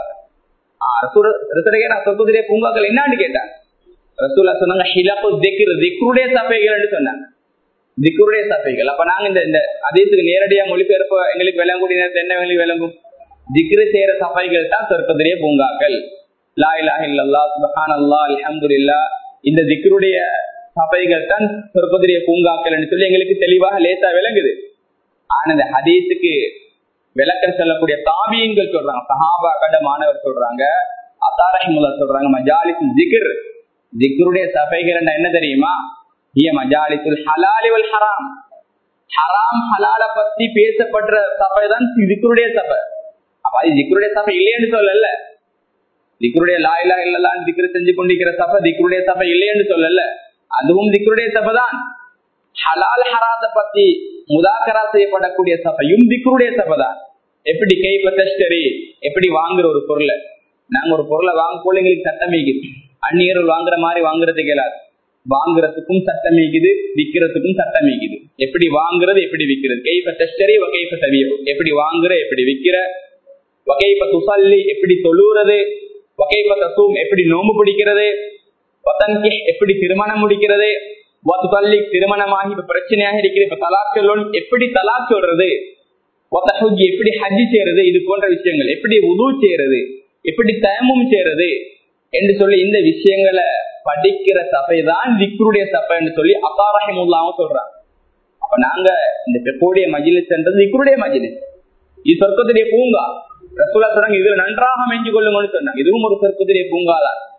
சொர்க்கத்துடைய பூங்காக்கள் என்னான்னு கேட்டாங்க ரசூலா சொன்னாங்க ஹிலப்பு திக்ரு திக்ருடைய சபைகள் சொன்னாங்க திக்ருடைய சபைகள் அப்ப நாங்க இந்த இந்த அதேத்துக்கு நேரடியா மொழிபெயர்ப்பு எங்களுக்கு விளங்கக்கூடிய நேரத்தில் என்ன எங்களுக்கு விளங்கும் திக்ரு செய்யற சபைகள் தான் சொர்க்கத்துடைய பூங்காக்கள் லா இலாஹ இல்லல்லா சுபஹான் அல்லா அல்ஹம்துலில்லா இந்த திக்ருடைய சபைகள் தான் சொர்க்கத்துடைய பூங்காக்கள் சொல்லி எங்களுக்கு தெளிவாக லேசா விளங்குது ஆனா இந்த ஹதீஸுக்கு விளக்கம் சொல்லக்கூடிய தாபியங்கள் சொல்றாங்க சஹாபா கண்ட மாணவர் சொல்றாங்க அசாரஹிமுல்லா சொல்றாங்க மஜாலிஸ் ஜிக்ர் ஜிக்ருடைய சபைகள் என்ன தெரியுமா ஹிய மஜாலிசுல் ஹலாலி வல் ஹராம் ஹராம் ஹலால பத்தி பேசப்படுற சபை தான் ஜிக்ருடைய சபை அப்ப அது ஜிக்ருடைய சபை இல்லைன்னு சொல்லல திக்ருடைய லாயிலா இல்லலான்னு திக்ரு செஞ்சு கொண்டிருக்கிற சபை திக்ருடைய சபை இல்லைன்னு சொல்லல அதுவும் திக்ருடைய சபை தான் ஹலால் ஹராத பத்தி முதாக்கரா செய்யப்படக்கூடிய சபையும் திக்ருடைய சபை தான் எப்படி கைப்ப தஸ்டரி எப்படி வாங்குற ஒரு பொருளை நாங்க ஒரு பொருளை வாங்க போல எங்களுக்கு சட்டம் இருக்குது அந்நியர்கள் வாங்குற மாதிரி வாங்குறதுக்கு இயலாது வாங்குறதுக்கும் சட்டம் இருக்குது விற்கிறதுக்கும் சட்டம் இருக்குது எப்படி வாங்குறது எப்படி விற்கிறது கைப்ப தஸ்டரி வகைப்ப தவியோ எப்படி வாங்குற எப்படி விற்கிற வகைப்ப துசல்லி எப்படி தொழுறது வகைப்ப தசூம் எப்படி நோம்பு பிடிக்கிறது வதங்கி எப்படி திருமணம் முடிக்கிறது வத்துதல்லி திருமணமாகி இப்ப பிரச்சனையாக இருக்கிறது இப்ப தலாக் சொல்லணும் எப்படி தலாக் சொல்றது ஒத்தஹுஜி எப்படி ஹஜ்ஜி செய்யறது இது போன்ற விஷயங்கள் எப்படி உது செய்யறது எப்படி தயமும் செய்யறது என்று சொல்லி இந்த விஷயங்களை படிக்கிற சபை தான் விக்ருடைய சபை என்று சொல்லி அசாரஹமுல்லாம சொல்றாங்க அப்ப நாங்க இந்த பெப்போடைய மஜிலிஸ் என்றது விக்ருடைய மஜிலிஸ் இது சொர்க்கத்துடைய பூங்கா ரசூலா சொன்னாங்க இதுல நன்றாக மெஞ்சு கொள்ளுங்கன்னு சொன்னாங்க இதுவும் ஒரு சொர்க்கத்துடைய பூங்கா தான்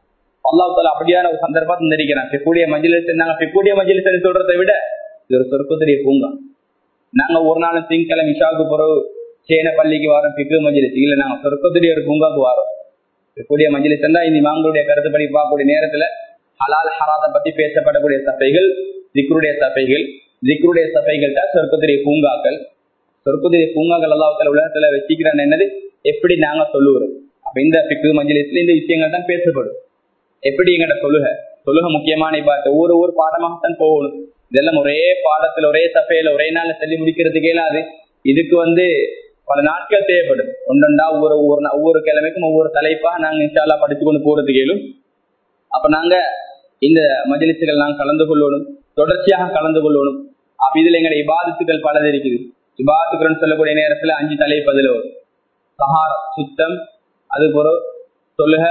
அல்லாஹால அப்படியான ஒரு சந்தர்ப்பத்தை தந்திருக்கிறான் பிக்கூடிய மஜிலிஸ் நாங்க பிக்கூடிய மஜிலிஸ் சொல்றதை விட இது ஒரு சொர்க்கத்துடைய பூங்கா நாங்க ஒரு நாள் திங்கக்கிழமை விஷாவுக்கு பிறகு சேன பள்ளிக்கு வரோம் பிக்கு மஜிலிஸ் இல்ல நாங்க சொர்க்கத்துடைய ஒரு பூங்காக்கு வரோம் பிக்கூடிய மஜிலிஸ் தான் இந்த இமாம்களுடைய கருத்துப்படி பார்க்கக்கூடிய நேரத்துல ஹலால் ஹராத பத்தி பேசப்படக்கூடிய சபைகள் ஜிக்ருடைய சபைகள் ஜிக்ருடைய சபைகள் தான் சொர்க்கத்துடைய பூங்காக்கள் சொர்க்கத்துடைய பூங்காக்கள் அல்லாஹால உலகத்துல வச்சுக்கிறான் என்னது எப்படி நாங்க சொல்லுவோம் அப்ப இந்த பிக்கு மஜிலிஸ்ல இந்த விஷயங்கள் தான் பேசப்படும் எப்படி எங்கட தொழுக தொழுக முக்கியமான பார்த்து ஒவ்வொரு ஒவ்வொரு பாடமாகத்தான் போகணும் இதெல்லாம் ஒரே பாடத்துல ஒரே சபையில ஒரே நாள்ல சொல்லி முடிக்கிறதுக்கு இயலாது இதுக்கு வந்து பல நாட்கள் தேவைப்படும் ஒன்றொண்டா ஒவ்வொரு ஒவ்வொரு ஒவ்வொரு கிழமைக்கும் ஒவ்வொரு தலைப்பா நாங்க இன்ஷால்லா படிச்சு கொண்டு போறதுக்கு இயலும் அப்ப நாங்க இந்த மஜிலிசுகள் நாங்க கலந்து கொள்ளணும் தொடர்ச்சியாக கலந்து கொள்ளணும் அப்ப இதுல எங்க இபாதத்துகள் பலது இருக்குது இபாதத்துக்கள் சொல்லக்கூடிய நேரத்துல அஞ்சு தலைப்பு அதுல வரும் சஹார் சுத்தம் அது பிறகு தொழுக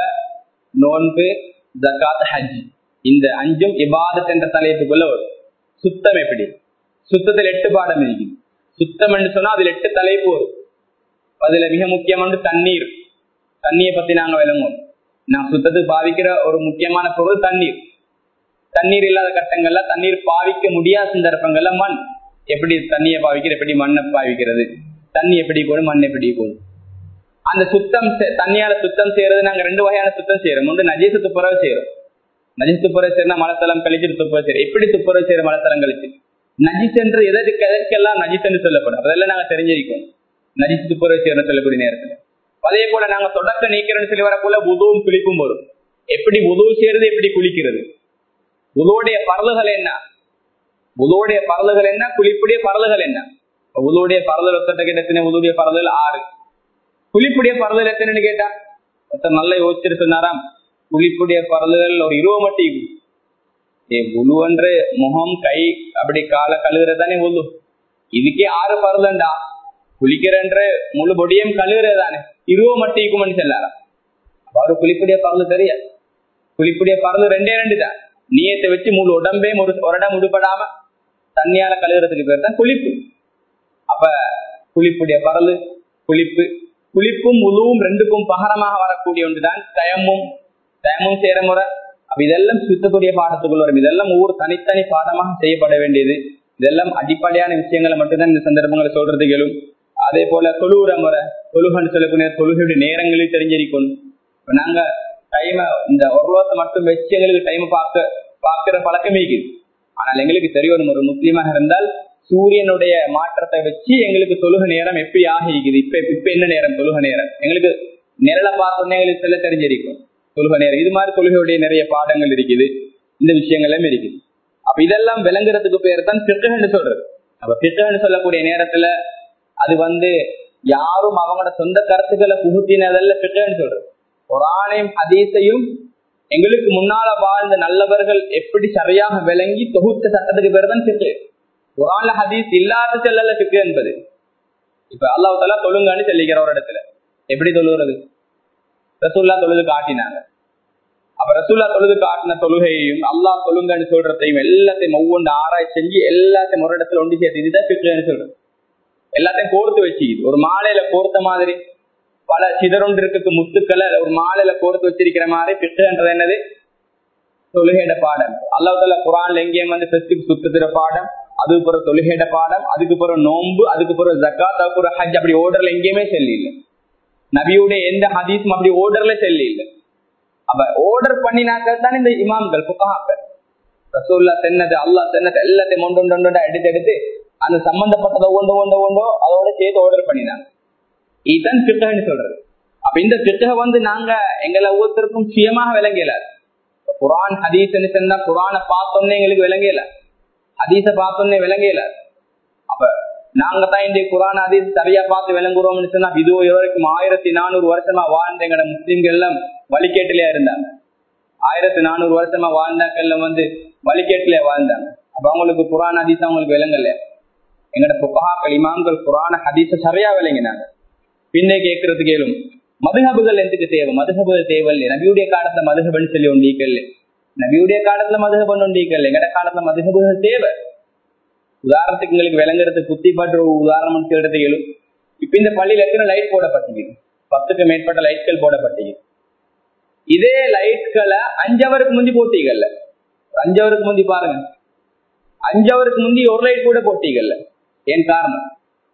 நோன்பு ஜக்காத் ஹஜ் இந்த அஞ்சும் இபாதத் என்ற தலைப்புக்குள்ள வரும் சுத்தம் எப்படி சுத்தத்தில் எட்டு பாடம் இருக்குது சுத்தம் என்று சொன்னா அதுல எட்டு தலைப்பு வரும் அதுல மிக முக்கியமான தண்ணீர் தண்ணியை பத்தி நாங்க விளங்குவோம் நான் சுத்தத்துக்கு பாவிக்கிற ஒரு முக்கியமான பொருள் தண்ணீர் தண்ணீர் இல்லாத கட்டங்கள்ல தண்ணீர் பாவிக்க முடியாத சந்தர்ப்பங்கள்ல மண் எப்படி தண்ணியை பாவிக்கிற எப்படி மண்ணை பாவிக்கிறது தண்ணி எப்படி கூடும் மண் எப்படி கூடும் அந்த சுத்தம் தண்ணியால சுத்தம் செய்யறது நாங்க ரெண்டு வகையான சுத்தம் செய்யறோம் ஒன்று நஜீசு துப்புரவு செய்யறோம் நஜீஸ் துப்புரவு செய்யறா மலத்தளம் கழிச்சு துப்புரவு செய்யறோம் எப்படி துப்புரவு செய்யற மலத்தளம் கழிச்சு நஜிஸ் என்று எதற்கு எதற்கெல்லாம் நஜிஸ் என்று சொல்லப்படும் அதெல்லாம் நாங்க தெரிஞ்சிருக்கோம் நஜிஸ் துப்புரவு செய்யணும் சொல்லக்கூடிய நேரத்துல அதே போல நாங்க தொடக்க நீக்கிறோம்னு சொல்லி வரப்போல புதுவும் குளிப்பும் வரும் எப்படி புது செய்யறது எப்படி குளிக்கிறது புதுவுடைய பரலுகள் என்ன புதுவுடைய பரலுகள் என்ன குளிப்புடைய பரலுகள் என்ன உதுவுடைய பரதல் ஒத்தட்ட கிட்ட உதுவுடைய பரதல் ஆறு குளிப்புடைய பரதல் எத்தனைன்னு கேட்டா ஒருத்தர் நல்லா யோசிச்சுட்டு சொன்னாராம் குளிப்புடைய பரதல் ஒரு இருபது மட்டி உழுவன்று முகம் கை அப்படி காலை கழுகுறதானே உழு இதுக்கே ஆறு பரதண்டா குளிக்கிறன்ற முழு பொடியும் கழுகுறதானே இருபது மட்டிக்கும்னு சொல்லாராம் அவரு குளிப்புடைய பரதல் தெரியாது குளிப்புடைய பரதல் ரெண்டே ரெண்டு தான் நீயத்தை வச்சு முழு உடம்பே ஒரு இடம் உடுப்படாம தண்ணியால கழுகுறதுக்கு பேர் தான் குளிப்பு அப்ப குளிப்புடைய பரலு குளிப்பு குளிப்பும் முழுவும் ரெண்டுக்கும் பகரமாக வரக்கூடிய ஒன்றுதான் தயமும் தயமும் சேர முறை அப்ப இதெல்லாம் சுத்தக்கூடிய பாடத்துக்குள்ள வரும் இதெல்லாம் ஒவ்வொரு தனித்தனி பாடமாக செய்யப்பட வேண்டியது இதெல்லாம் அடிப்படையான விஷயங்களை மட்டும்தான் இந்த சந்தர்ப்பங்களை சொல்றது கேளும் அதே போல தொழுகிற முறை தொழுகன்னு சொல்லக்கூடிய தொழுகையுடைய நேரங்களையும் தெரிஞ்சிருக்கணும் இப்ப நாங்க டைம இந்த ஒரு வருஷம் மட்டும் வச்சு எங்களுக்கு டைம் பார்க்க பார்க்கிற பழக்கமே இருக்குது ஆனால் எங்களுக்கு தெரியணும் ஒரு முஸ்லீமாக இருந்தால் சூரியனுடைய மாற்றத்தை வச்சு எங்களுக்கு தொழுக நேரம் எப்படி ஆகிக்குது இப்ப இப்ப என்ன நேரம் தொழுக நேரம் எங்களுக்கு நிரலை பார்த்தோன்னே எங்களுக்கு சொல்ல தெரிஞ்சிருக்கும் தொழுக நேரம் இது மாதிரி தொழுகையுடைய நிறைய பாடங்கள் இருக்குது இந்த விஷயங்களும் இருக்குது அப்ப இதெல்லாம் விளங்குறதுக்கு பேர் தான் பித்தகன்னு சொல்றது அப்ப பித்தகன்னு சொல்லக்கூடிய நேரத்துல அது வந்து யாரும் அவங்களோட சொந்த கருத்துக்களை புகுத்தினதல்ல பித்தகன்னு சொல்றது குரானையும் ஹதீஸையும் எங்களுக்கு முன்னால வாழ்ந்த நல்லவர்கள் எப்படி சரியாக விளங்கி தொகுத்த சட்டத்துக்கு பேர் தான் பித்து குரான்ல ஹதீஸ் இல்லாத செல்லல பிக்கு என்பது இப்ப அல்லாஹ் தலா தொழுங்கன்னு சொல்லிக்கிற ஒரு இடத்துல எப்படி தொழுகிறது ரசூல்லா தொழுது காட்டினாங்க அப்ப ரசூல்லா தொழுது காட்டின தொழுகையையும் அல்லாஹ் தொழுங்கன்னு சொல்றதையும் எல்லாத்தையும் ஒவ்வொன்று ஆராய்ச்சி செஞ்சு எல்லாத்தையும் ஒரு இடத்துல ஒன்று சேர்த்து இதுதான் பிக்குன்னு சொல்றது எல்லாத்தையும் கோர்த்து வச்சுக்குது ஒரு மாலையில கோர்த்த மாதிரி பல சிதறொன்று இருக்கு முத்துக்களை ஒரு மாலையில கோர்த்து வச்சிருக்கிற மாதிரி பிக்குன்றது என்னது தொழுகையிட பாடம் அல்லாஹ் குரான்ல எங்கேயும் வந்து பெஸ்டுக்கு சுத்துற பாடம் அதுக்கு பிறகு தொழுகையிட பாடம் அதுக்கு பிறகு நோன்பு அதுக்கு பிறகு ஜக்காத் அதுக்கு பிறகு ஹஜ் அப்படி ஓர்டர்ல எங்கேயுமே செல்லி இல்லை நபியுடைய எந்த ஹதீஸும் அப்படி ஓர்டர்ல செல்லி இல்லை அப்ப ஓர்டர் பண்ணினாக்கள் தான் இந்த இமாம்கள் புகாக்கள் ரசூல்லா தென்னது அல்லா தென்னது எல்லாத்தையும் ஒன்று ஒன்று ஒன்று எடுத்து எடுத்து அந்த சம்பந்தப்பட்டதை ஒன்று ஒன்று ஒன்றோ அதோட சேர்த்து ஆர்டர் பண்ணினாங்க இதுதான் பித்தகன்னு சொல்றது அப்ப இந்த பித்தக வந்து நாங்க எங்களை ஒவ்வொருத்தருக்கும் சுயமாக விளங்கல குரான் ஹதீஸ் சொன்னா குரானை பார்த்தோன்னே எங்களுக்கு விளங்கல ஹதீஸ பார்த்தோன்னே விளங்கல அப்ப நாங்க தான் இந்த குரான் ஹதீஸ் சரியா பார்த்து விளங்குறோம்னு சொன்னா இது வரைக்கும் ஆயிரத்தி நானூறு வருஷமா வாழ்ந்த எங்கட முஸ்லிம்கள் எல்லாம் வழிகேட்டிலே இருந்தாங்க ஆயிரத்தி நானூறு வருஷமா வாழ்ந்தாக்கள்ல வந்து வழிகேட்டிலே வாழ்ந்தாங்க அப்ப அவங்களுக்கு குரான் ஹதீஸ் அவங்களுக்கு விளங்கல எங்கட புகாக்கள் இமாம்கள் குரான ஹதீஸ சரியா விளங்கினாங்க பின்னே கேட்கறது கேளும் மதுகபுகள் எதுக்கு தேவை மதுகபுகள் தேவையில்லை நபியுடைய காலத்துல மதுகபன் சொல்லி ஒண்டிக்கல் நபியுடைய காலத்துல மதுகபன் ஒண்டிக்கல் எங்கட காலத்துல மதுகபுகள் தேவை உதாரணத்துக்கு எங்களுக்கு விளங்குறதுக்கு குத்தி பாட்டு உதாரணம் சொல்றது கேளும் இப்ப இந்த பள்ளியில எத்தனை லைட் போடப்பட்டது பத்துக்கு மேற்பட்ட லைட்கள் போடப்பட்டது இதே லைட்களை அஞ்சவருக்கு முந்தி போட்டீங்கல்ல அஞ்சவருக்கு முந்தி பாருங்க அஞ்சவருக்கு முந்தி ஒரு லைட் கூட போட்டீங்கல்ல ஏன் காரணம்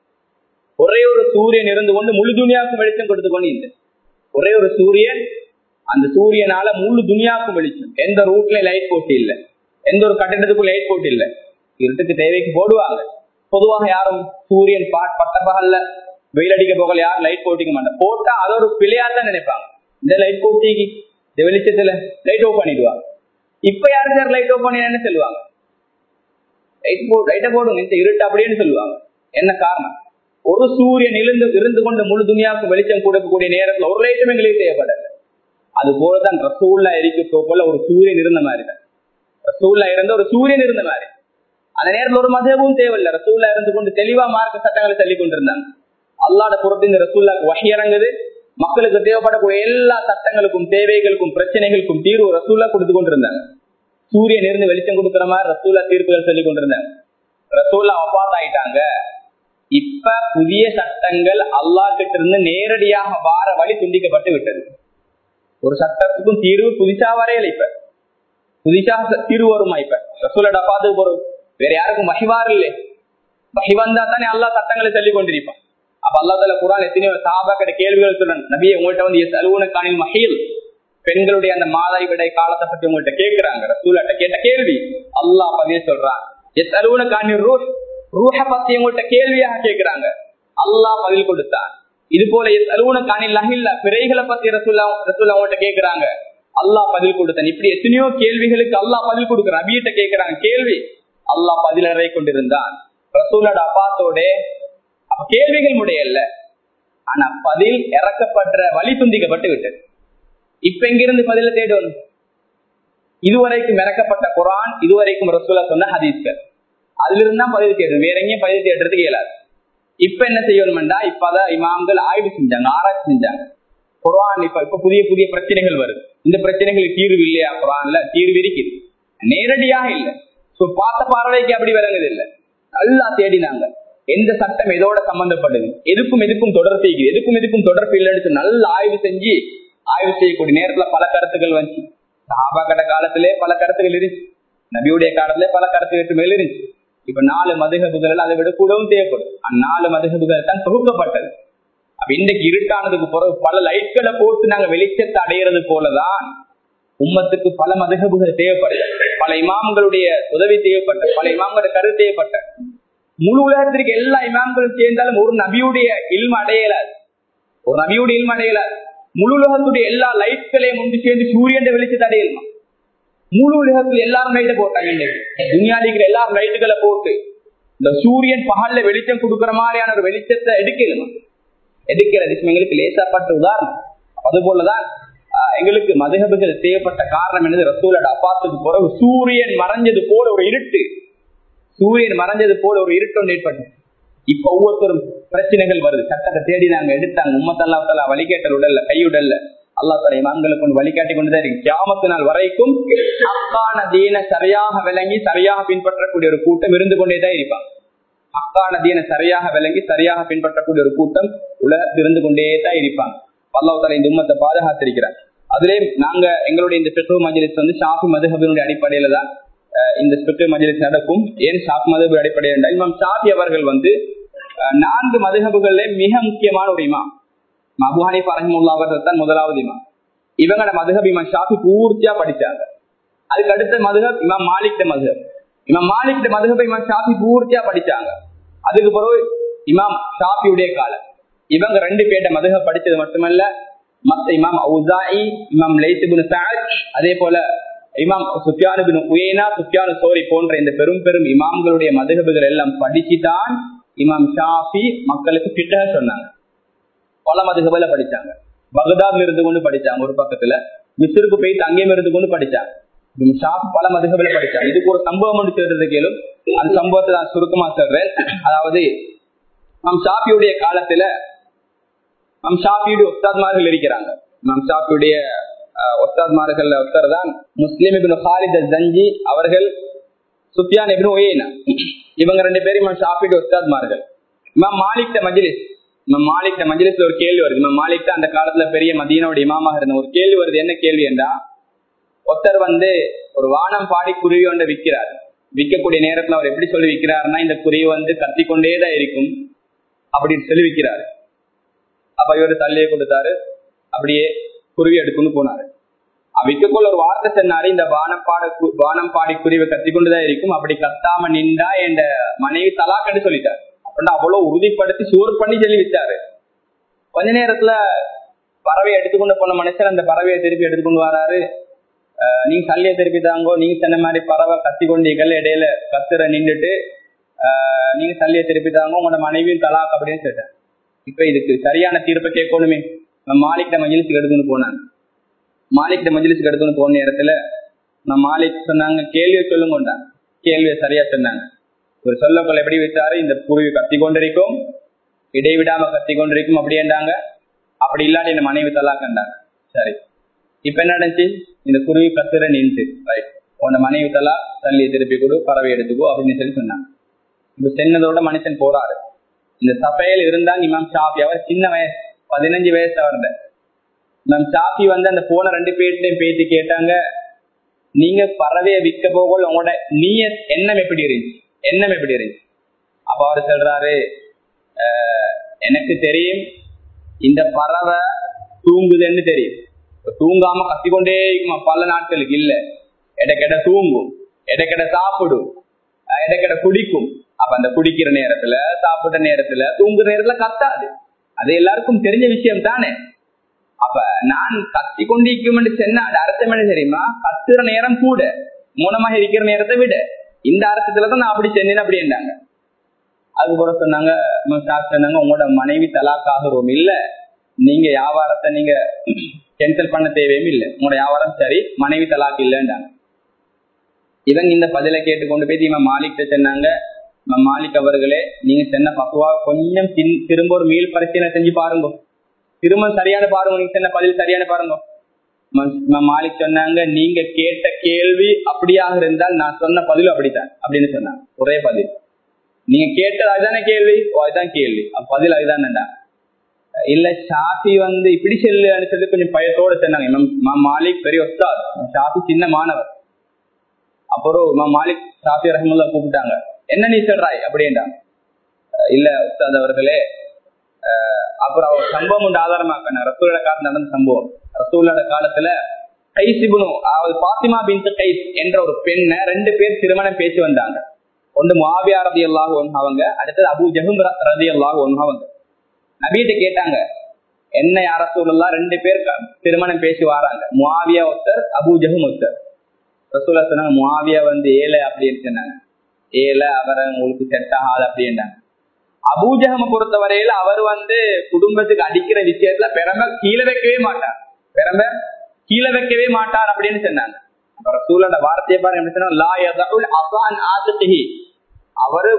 ஒரே ஒரு சூரியன் இருந்து கொண்டு முழு துணியாவுக்கும் வெளிச்சம் கொடுத்து கொண்டு இல்லை ஒரே ஒரு சூரியன் அந்த சூரியனால முழு துணியாவுக்கும் வெளிச்சம் எந்த ரூட்ல லைட் போட்டு இல்லை எந்த ஒரு கட்டிடத்துக்கும் லைட் போட்டு இல்லை இருட்டுக்கு தேவைக்கு போடுவாங்க பொதுவாக யாரும் சூரியன் பாட் பட்ட பகல்ல வெயில் அடிக்க போகல யாரும் லைட் போட்டிக்க மாட்டாங்க போட்டா அது ஒரு பிள்ளையா தான் நினைப்பாங்க இந்த லைட் போட்டிக்கு இந்த வெளிச்சத்துல லைட் ஓப் பண்ணிடுவாங்க இப்ப யாரு சார் லைட் ஓப் பண்ணி என்ன சொல்லுவாங்க லைட் போ லைட்டை போடுங்க இந்த இருட்டு அப்படின்னு சொல்லுவாங்க என்ன காரணம் ஒரு சூரியன் இருந்து இருந்து கொண்டு முழு துணியாவுக்கு வெளிச்சம் கொடுக்கக்கூடிய நேரத்துல ஒரு லைட்டும் எங்களுக்கு தேவைப்படல அது போலதான் ரசூல்லா எரிக்க போல ஒரு சூரியன் இருந்த மாதிரி தான் ரசூல்லா இருந்த ஒரு சூரியன் இருந்த மாதிரி அந்த நேரத்தில் ஒரு மதமும் தேவையில்லை ரசூல்லா இருந்து கொண்டு தெளிவா மார்க்க சட்டங்களை சொல்லி கொண்டிருந்தாங்க அல்லாட பொறுத்து இந்த ரசூல்லாக்கு வகை இறங்குது மக்களுக்கு தேவைப்படக்கூடிய எல்லா சட்டங்களுக்கும் தேவைகளுக்கும் பிரச்சனைகளுக்கும் தீர்வு ரசூல்லா கொடுத்து கொண்டிருந்தாங்க சூரியன் இருந்து வெளிச்சம் கொடுக்குற மாதிரி ரசூல்லா தீர்ப்புகள் சொல்லி கொண்டிருந்தாங்க ரசூல்லா ஒப்பாத் ஆயிட்டாங்க இப்ப புதிய சட்டங்கள் அல்லா கிட்ட இருந்து நேரடியாக வார வழி துண்டிக்கப்பட்டு விட்டது ஒரு சட்டத்துக்கும் தீர்வு புதுசா வரையல இப்ப புதுசா தீர்வு வருமா இப்ப ரசூலோட பாத்து போறோம் வேற யாருக்கும் மகிவார் இல்லை மகி வந்தா தானே அல்லா சட்டங்களை சொல்லி கொண்டிருப்பான் அப்ப அல்லா தால குரான் எத்தனையோ சாபா கிட்ட கேள்விகள் சொல்றேன் நபியை உங்கள்கிட்ட வந்து அலுவனுக்கானின் மகிழ் பெண்களுடைய அந்த மாதை விடை காலத்தை பத்தி உங்கள்கிட்ட கேட்கிறாங்க ரசூலாட்ட கேட்ட கேள்வி அல்லாஹ் பதில் சொல்றான் எஸ் அலுவனுக்கானின் ரூஹ் ரூஹ பத்தி உங்கள்கிட்ட கேள்வியாக கேட்கிறாங்க அல்லாஹ் பதில் கொடுத்தான் இது போல எஸ் அலுவனுக்கானின் லஹில்ல பிறைகளை பத்தி ரசூல்லா ரசூல்லா உங்கள்கிட்ட கேட்கிறாங்க அல்லாஹ் பதில் கொடுத்தான் இப்படி எத்தனையோ கேள்விகளுக்கு அல்லாஹ் பதில் கொடுக்குறான் நபியிட்ட கேட்கிறாங்க கேள்வி அல்லாஹ் பதில் அறை கொண்டிருந்தான் ரசூலோட அப்பாத்தோட அப்ப கேள்விகள் முடியல ஆனா பதில் இறக்கப்படுற வழி துண்டிக்கப்பட்டு விட்டது இப்ப எங்கிருந்து பதில தேடணும் இதுவரைக்கும் இறக்கப்பட்ட குரான் இதுவரைக்கும் ரசூலா சொன்ன ஹதீஸ்கள் அதுல இருந்தா பதில் தேடும் வேற எங்கேயும் பதில் தேடுறதுக்கு இயலாது இப்ப என்ன செய்யணும்டா இப்பதான் இமாம்கள் ஆய்வு செஞ்சாங்க ஆராய்ச்சி செஞ்சாங்க குரான் இப்ப இப்ப புதிய புதிய பிரச்சனைகள் வருது இந்த பிரச்சனைகளுக்கு தீர்வு இல்லையா குரான்ல தீர்வு இருக்குது நேரடியாக இல்லை பார்த்த பார்வைக்கு அப்படி விளங்குது இல்ல நல்லா தேடினாங்க எந்த சட்டம் எதோட சம்பந்தப்படுது எதுக்கும் எதுக்கும் தொடர் செய்யுது எதுக்கும் எதுக்கும் தொடர்பு இல்லைன்னு நல்ல ஆய்வு செஞ்சு ஆய்வு செய்யக்கூடிய நேரத்துல பல கருத்துக்கள் வந்துச்சு சாபா கட்ட காலத்திலே பல கருத்துகள் இருந்துச்சு நபியுடைய காலத்திலே பல கருத்து வேற்றுமைகள் இருந்துச்சு இப்ப நாலு மதுகபுகள் அதை விட கூடவும் தேவைப்படும் அந்நாலு மதுகபுகள் தான் தொகுக்கப்பட்டது அப்ப இன்றைக்கு இருட்டானதுக்கு பிறகு பல லைட்களை போட்டு நாங்க வெளிச்சத்தை அடையிறது போலதான் உம்மத்துக்கு பல மதகபுகள் தேவைப்பட்ட பல இமாம்களுடைய உதவி தேவைப்பட்ட பல இமாம்களுடைய கரு தேவைப்பட்ட முழு உலகத்திற்கு எல்லா இமாம்களும் சேர்ந்தாலும் ஒரு நபியுடைய இல்ம அடையலாது ஒரு நபியுடைய இல்ம அடையலாது முழு உலகத்துடைய எல்லா லைட்களையும் ஒன்று சேர்ந்து சூரியன் வெளிச்சத்தை அடையலாமா முழு உலகத்துல எல்லாரும் லைட்டை போட்டாங்க இன்னைக்கு துணியாளிக்கிற எல்லாரும் லைட்டுகளை போட்டு இந்த சூரியன் பகல்ல வெளிச்சம் கொடுக்குற மாதிரியான ஒரு வெளிச்சத்தை எடுக்கணுமா எடுக்கிறது எங்களுக்கு லேசாப்பட்ட உதாரணம் அது போலதான் எங்களுக்கு மதுகபுகள் தேவைப்பட்ட காரணம் என்னது ரசூலோட அப்பாத்துக்கு பிறகு சூரியன் மறைஞ்சது போல ஒரு இருட்டு சூரியன் மறைஞ்சது போல ஒரு இருட்டு ஒன்று ஏற்பட்டது இப்ப ஒவ்வொருத்தரும் பிரச்சனைகள் வருது சட்டத்தை தேடி நாங்க எடுத்தாங்க உம்மத்தல்லா தலா வழிகேட்டல் உடல்ல கையுடல்ல அல்லா தலை மங்களுக்கு கொண்டு வழிகாட்டி கொண்டுதான் இருக்கு கியாமத்து நாள் வரைக்கும் அக்கான தீன சரியாக விளங்கி சரியாக பின்பற்றக்கூடிய ஒரு கூட்டம் இருந்து கொண்டேதான் இருப்பாங்க அக்கான தீன சரியாக விளங்கி சரியாக பின்பற்றக்கூடிய ஒரு கூட்டம் உலகத்தில் இருந்து கொண்டே தான் இருப்பாங்க அல்லாஹ் தலை இந்த உம்மத்தை பாதுகாத்திருக்கிறார் அதிலே நாங்க எங்களுடைய இந்த பெட்ரோல் மஜிலிஸ் வந்து ஷாஃபி மதுஹபினுடைய அடிப்படையில தான் இந்த பெட்ரோல் மஜிலிஸ் நடக்கும் ஏன் ஷாஃப் மதுஹபு அடிப்படையில் இமாம் ஷாஃபி அவர்கள் வந்து நான்கு மதுஹபுகள்ல மிக முக்கியமான ஒரு இமாம் அபுஹானி பரஹமுல்லா அவர்கள் தான் முதலாவது இமாம் இவங்களோட மதுஹப் இமாம் ஷாஃபி பூர்த்தியா படிச்சாங்க அதுக்கு அடுத்த மதுஹப் இமாம் மாலிக் மதுஹப் இமாம் மாலிக் மதுஹப் இமாம் ஷாஃபி பூர்த்தியா படிச்சாங்க அதுக்கு பிறகு இமாம் ஷாஃபியுடைய காலம் இவங்க ரெண்டு பேர்ட்ட மதுக படிச்சது மட்டுமல்ல மத்த இமாம் அவுசாயி இமாம் லைத்துபின் சாத் அதே போல இமாம் சுஃபியானுபின் உயனா சுஃபியானு சோரி போன்ற இந்த பெரும் பெரும் இமாம்களுடைய மதுகபுகள் எல்லாம் படிச்சுதான் இமாம் ஷாஃபி மக்களுக்கு கிட்ட சொன்னாங்க பல மதுகபல படிச்சாங்க பகதாத்ல இருந்து கொண்டு படிச்சாங்க ஒரு பக்கத்துல மிஸ்ருக்கு போயிட்டு அங்கேயும் இருந்து கொண்டு படிச்சாங்க ஷாஃபி பல மதுகபல படிச்சாங்க இதுக்கு ஒரு சம்பவம் ஒன்று சொல்றது கேளும் அந்த சம்பவத்தை நான் சுருக்கமா சொல்றேன் அதாவது நம் ஷாஃபியுடைய காலத்துல நம் ஷாஃபியுடைய ஒஸ்தாத்மார்கள் இருக்கிறாங்க நம் ஷாஃபியுடைய ஒஸ்தாத்மார்கள் ஒருத்தர் தான் முஸ்லிம் இபின் ஹாலித் ஜஞ்சி அவர்கள் சுஃபியான் இபின் ஒயேனா இவங்க ரெண்டு பேரும் இமாம் ஷாஃபியுடைய ஒஸ்தாத்மார்கள் இமாம் மாலிக் மஜ்லிஸ் நம்ம மாலிக் மஜ்லிஸ்ல ஒரு கேள்வி வருது நம்ம மாலிக் அந்த காலத்துல பெரிய மதியனோட இமாமாக இருந்த ஒரு கேள்வி வருது என்ன கேள்வி என்றா ஒருத்தர் வந்து ஒரு வானம் பாடி குருவி ஒன்று விற்கிறார் விற்கக்கூடிய நேரத்துல அவர் எப்படி சொல்லி விற்கிறாருன்னா இந்த குருவி வந்து கத்திக்கொண்டேதான் இருக்கும் அப்படின்னு சொல்லி விற்கிறாரு அப்ப இவர் தள்ளியே கொடுத்தாரு அப்படியே குருவி எடுத்துன்னு போனாரு விற்கக்குள்ள ஒரு வார்த்தை சொன்னாரு இந்த வானம் பாட வானம் பாடி குருவி கத்திக்கொண்டுதான் இருக்கும் அப்படி கத்தாம நின்றா என் மனைவி தலாக்கன்னு சொல்லிட்டாரு அப்படின்னா அவ்வளவு உறுதிப்படுத்தி சூர் பண்ணி சொல்லி வச்சாரு கொஞ்ச நேரத்துல பறவையை எடுத்துக்கொண்டு போன மனுஷன் அந்த பறவையை திருப்பி எடுத்துக்கொண்டு வராரு நீங்க சல்லிய திருப்பி தாங்கோ நீங்க சொன்ன மாதிரி பறவை கத்தி கொண்டீர்கள் இடையில கத்துற நின்றுட்டு நீங்க சல்லிய திருப்பி தாங்க உங்களோட மனைவியும் தலாக் அப்படின்னு சொல்லிட்டேன் இப்ப இதுக்கு சரியான தீர்ப்பை கேட்கணுமே நான் மாலிக்கிட்ட மஜிலிஸுக்கு எடுத்துன்னு போனேன் மாலிக்கிட்ட மஜிலிஸுக்கு எடுத்துன்னு போன நேரத்துல நான் மாலிக் சொன்னாங்க கேள்வியை சொல்லுங்க கேள்வியை சரியா சொன்னாங்க ஒரு சொல்லக்குள்ள எப்படி வச்சாரு இந்த குருவி கத்தி கொண்டிருக்கும் இடைவிடாம கத்தி கொண்டிருக்கும் அப்படின்றாங்க அப்படி இல்லாட்டி இந்த மனைவி தலாக் கண்டாங்க சரி இப்ப என்ன நடந்துச்சு இந்த குருவி கத்துற நின்று ரைட் உன்ன மனைவி தலா தள்ளி திருப்பி கொடு பறவை எடுத்துக்கோ அப்படின்னு சொல்லி சொன்னாங்க இப்ப சென்னதோட மனுஷன் போறாரு இந்த சபையில் இருந்தாங்க இமாம் ஷாஃபி அவர் சின்ன வயசு பதினஞ்சு வயசு அவர்த இமாம் ஷாஃபி வந்து அந்த போன ரெண்டு பேர்ட்டையும் பேசி கேட்டாங்க நீங்க பறவையை விற்க போக உங்களோட நீய எண்ணம் எப்படி இருந்துச்சு எண்ணம் எப்படி இருந்துச்சு அப்ப அவர் சொல்றாரு எனக்கு தெரியும் இந்த பறவை தூங்குதுன்னு தெரியும் தூங்காம கத்திக்கொண்டே இருக்குமா பல நாட்களுக்கு இல்ல எடைக்கெட தூங்கும் எடைக்கெட சாப்பிடும் எடைக்கெட குடிக்கும் அப்ப அந்த குடிக்கிற நேரத்துல சாப்பிட்ட நேரத்துல தூங்குற நேரத்துல கத்தாது அது எல்லாருக்கும் தெரிஞ்ச விஷயம் தானே அப்ப நான் கத்தி கொண்டிருக்கும் சொன்ன அது அர்த்தம் என்ன தெரியுமா கத்துற நேரம் கூட மூலமாக இருக்கிற நேரத்தை விட இந்த அர்த்தத்துலதான் நான் அப்படி செஞ்சேன் அப்படின்றாங்க அதுக்கப்புறம் சொன்னாங்க சொன்னாங்க உங்களோட மனைவி தலாக்காகிறோம் இல்ல நீங்க வியாபாரத்தை நீங்க கேன்சல் பண்ண தேவையும் இல்லை உங்களோட வியாபாரம் சரி மனைவி தலாக்கு இல்லைன்றாங்க இவங்க இந்த பதிலை கேட்டுக்கொண்டு போய் இவன் மாலிக் சொன்னாங்க மாலிக் அவர்களே நீங்க சென்ன பக்குவா கொஞ்சம் திரும்ப ஒரு மீள் பரிசீலனை செஞ்சு பாருங்க திரும்ப சரியான பாருங்க நீங்க சொன்ன பதில் சரியான பாருங்க மாலிக் சொன்னாங்க நீங்க கேட்ட கேள்வி அப்படியாக இருந்தால் நான் சொன்ன பதில் அப்படித்தான் அப்படின்னு சொன்னாங்க ஒரே பதில் நீங்க கேட்டது அதுதானே கேள்வி அதுதான் கேள்வி பதில் அதுதானேடா இல்ல ஷாஃபி வந்து இப்படி செல்லுன்னு சொல்லி கொஞ்சம் பயத்தோட சொன்னாங்க மாலிக் பெரிய ஒஸ்தாத் ஷாஃபி சின்ன மாணவர் அப்புறம் மாலிக் ஷாஃபி ரஹமுல்லா கூப்பிட்டாங்க என்ன நீ சொல்றாய் அப்படின்றாங்க இல்ல உஸ்தாத் அவர்களே அப்புறம் அவர் சம்பவம் உண்டு ஆதாரமாக்கான ரசூலோட காலத்துல நடந்த சம்பவம் ரசூலோட காலத்துல கைசிபுனு அதாவது பாத்திமா பின் கைஸ் என்ற ஒரு பெண்ணை ரெண்டு பேர் திருமணம் பேசி வந்தாங்க ஒன்று மாவியா ரதி அல்லாஹ் அவங்க அடுத்தது அபு ஜஹும் ரதி அல்லாஹ் அவங்க நபீட்ட கேட்டாங்க என்ன யார சூழல்லாம் ரெண்டு பேர் திருமணம் பேசி வராங்க முவாவியா ஒருத்தர் அபு ஜஹும் ஒருத்தர் ரசூலா சொன்னாங்க முவாவியா வந்து ஏழை அப்படின்னு சொன்னாங்க ஏழை அவரை உங்களுக்கு செட் ஆகாது அப்படின்றாங்க அபூஜகம பொறுத்த வரையில அவர் வந்து குடும்பத்துக்கு அடிக்கிற விஷயத்துல பெரம்ப கீழே வைக்கவே மாட்டார் பெரம்ப கீழே வைக்கவே மாட்டார் அப்படின்னு சொன்னாங்க அப்ப ரசூலோட வார்த்தையை பாருங்க எப்படி சொன்னா லா யதஉல் அஸான் ஆதிஹி அவரு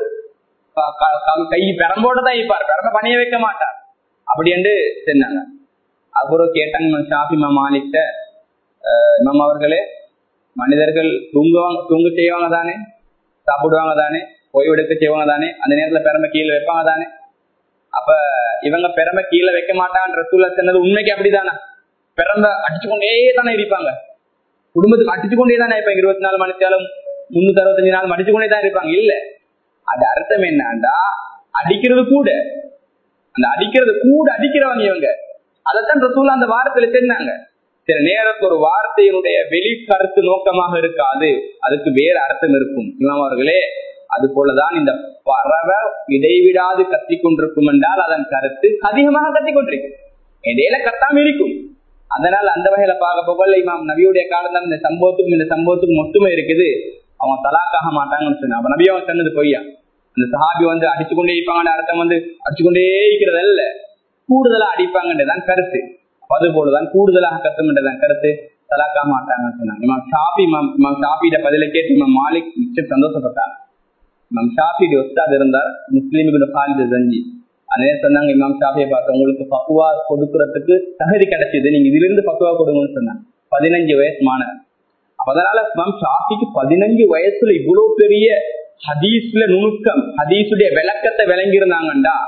கை பெரம்போட தான் இருப்பார் பெரம்ப பணிய வைக்க மாட்டார் அப்படி என்று சொன்னாங்க அப்புறம் கேட்டாங்க ஷாஃபி மாலிக்ட இமாம் அவர்களே மனிதர்கள் தூங்குவாங்க தூங்க செய்வாங்க தானே சாப்பிடுவாங்க தானே ஓய்வெடுக்க செய்வாங்க தானே அந்த நேரத்துல பெருமை கீழே வைப்பாங்க தானே அப்ப இவங்க பெருமை கீழே வைக்க மாட்டான்ற சூழல் சொன்னது உண்மைக்கு அப்படிதானே பிறந்த அடிச்சுக்கொண்டே தானே இருப்பாங்க குடும்பத்துக்கு அடிச்சுக்கொண்டே தானே இருப்பாங்க இருபத்தி நாலு மணித்தாலும் முன்னூத்தி அறுபத்தஞ்சு நாள் அடிச்சுக்கொண்டே தான் இருப்பாங்க இல்ல அது அர்த்தம் என்னன்னா அடிக்கிறது கூட அந்த அடிக்கிறது கூட அடிக்கிறவங்க இவங்க அதைத்தான் ரசூலா அந்த வாரத்துல சொன்னாங்க சில நேரத்தில் ஒரு வார்த்தையினுடைய வெளி கருத்து நோக்கமாக இருக்காது அதுக்கு வேற அர்த்தம் இருக்கும் இமாம் அவர்களே அது போலதான் இந்த பறவை இடைவிடாது கத்தி கொண்டிருக்கும் என்றால் அதன் கருத்து அதிகமாக கத்தி கொண்டிருக்கும் இடையில கத்தாம இருக்கும் அதனால அந்த வகையில பார்க்க போகல இமாம் நபியுடைய காலம் தான் இந்த சம்பவத்துக்கும் இந்த சம்பவத்துக்கும் ஒத்துமை இருக்குது அவங்க தலாக்காக மாட்டாங்கன்னு சொன்னா அப்ப நபியா சொன்னது பொய்யா அந்த சஹாபி வந்து அடிச்சு கொண்டே இருப்பாங்கன்னு அர்த்தம் வந்து அடிச்சு கொண்டே இருக்கிறது அல்ல கூடுதலா அடிப்பாங்கன்றதான் கருத்து அது போலதான் கூடுதலாக கத்தும்ன்றதான் கருத்து தலாக்கா மாட்டாங்கன்னு சொன்னாங்க இமாம் ஷாபி இமாம் ஷாபியிட பதில கேட்டு இமாம் மாலிக் மிச்சம் சந்தோஷப்பட்டாங்க இமாம் ஷாஃபிடி ஒஸ்தாது இருந்தார் முஸ்லீமுக்கு ஹாலிது செஞ்சு அதே சொன்னாங்க இமாம் ஷாஃபியை பார்த்து உங்களுக்கு பக்குவா கொடுக்கறதுக்கு தகுதி கிடைச்சது நீங்க இதுல இருந்து பக்குவா கொடுங்கன்னு சொன்னாங்க பதினஞ்சு வயசு மாணவன் அதனால இமாம் ஷாஃபிக்கு பதினஞ்சு வயசுல இவ்வளவு பெரிய ஹதீஸ்ல நுணுக்கம் ஹதீஸுடைய விளக்கத்தை விளங்கி இருந்தாங்கண்டா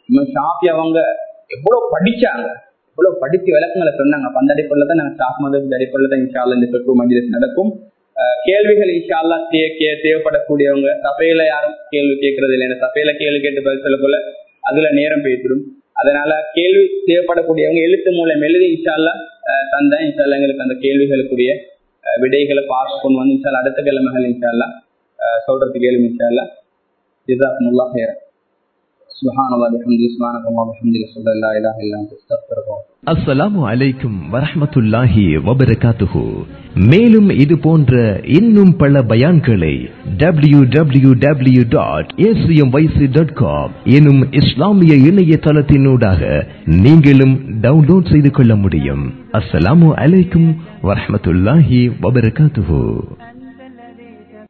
இவன் ஷாஃபி அவங்க எவ்வளவு படிச்சாங்க எவ்வளவு படிச்சு விளக்கங்களை சொன்னாங்க அப்ப அந்த அடிப்படையில தான் நாங்க ஷாப் மதம் அடிப்படையில தான் இன்ஷால்லா இந்த பெட்ரூ மஜ்லிஸ் நடக்கும் அஹ் கேள்விகள் இன்ஷால்லா தே- கே- தேவைப்படக்கூடியவங்க சபையில யாரும் கேள்வி கேட்கறது இல்லை ஏன்னா சபையில கேள்வி கேட்டு பதில் சொல்லக்குள்ள அதுல நேரம் போயிடும் அதனால கேள்வி தேவைப்படக்கூடியவங்க எழுத்து மூலம் எழுதி இன்ஷால்லா அஹ் தந்தேன் இன்ஷால்லா எங்களுக்கு அந்த கேள்விகளுக்குரிய அஹ் விடைகளை பார்த்து கொண்டு வந்து இன்ஷால்லா அடுத்த கிழமைகள் இன்ஷால்லா அஹ் சொல்றதுக்கு கேள்வி இன்ஷால்லா ஜிசாக்குமுல்லா ஹேரன் سبحان الله بحمده سبحانك اللهم وبحمدك اشهد ان لا اله الا انت استغفرك واتوب அஸ்ஸலாமு அலைக்கும் வரஹ்மத்துல்லாஹி வபரகாத்துஹு மேலும் இது போன்ற இன்னும் பல பயான்களை W W W dot dot com எனும் இஸ்லாமிய இணையதளத்தினூடாக நீங்களும் டவுன்லோட் செய்து கொள்ள முடியும் அஸ்ஸலாமு அலைக்கும் வரஹ்மத்துல்லாஹி வபரகாத்துஹு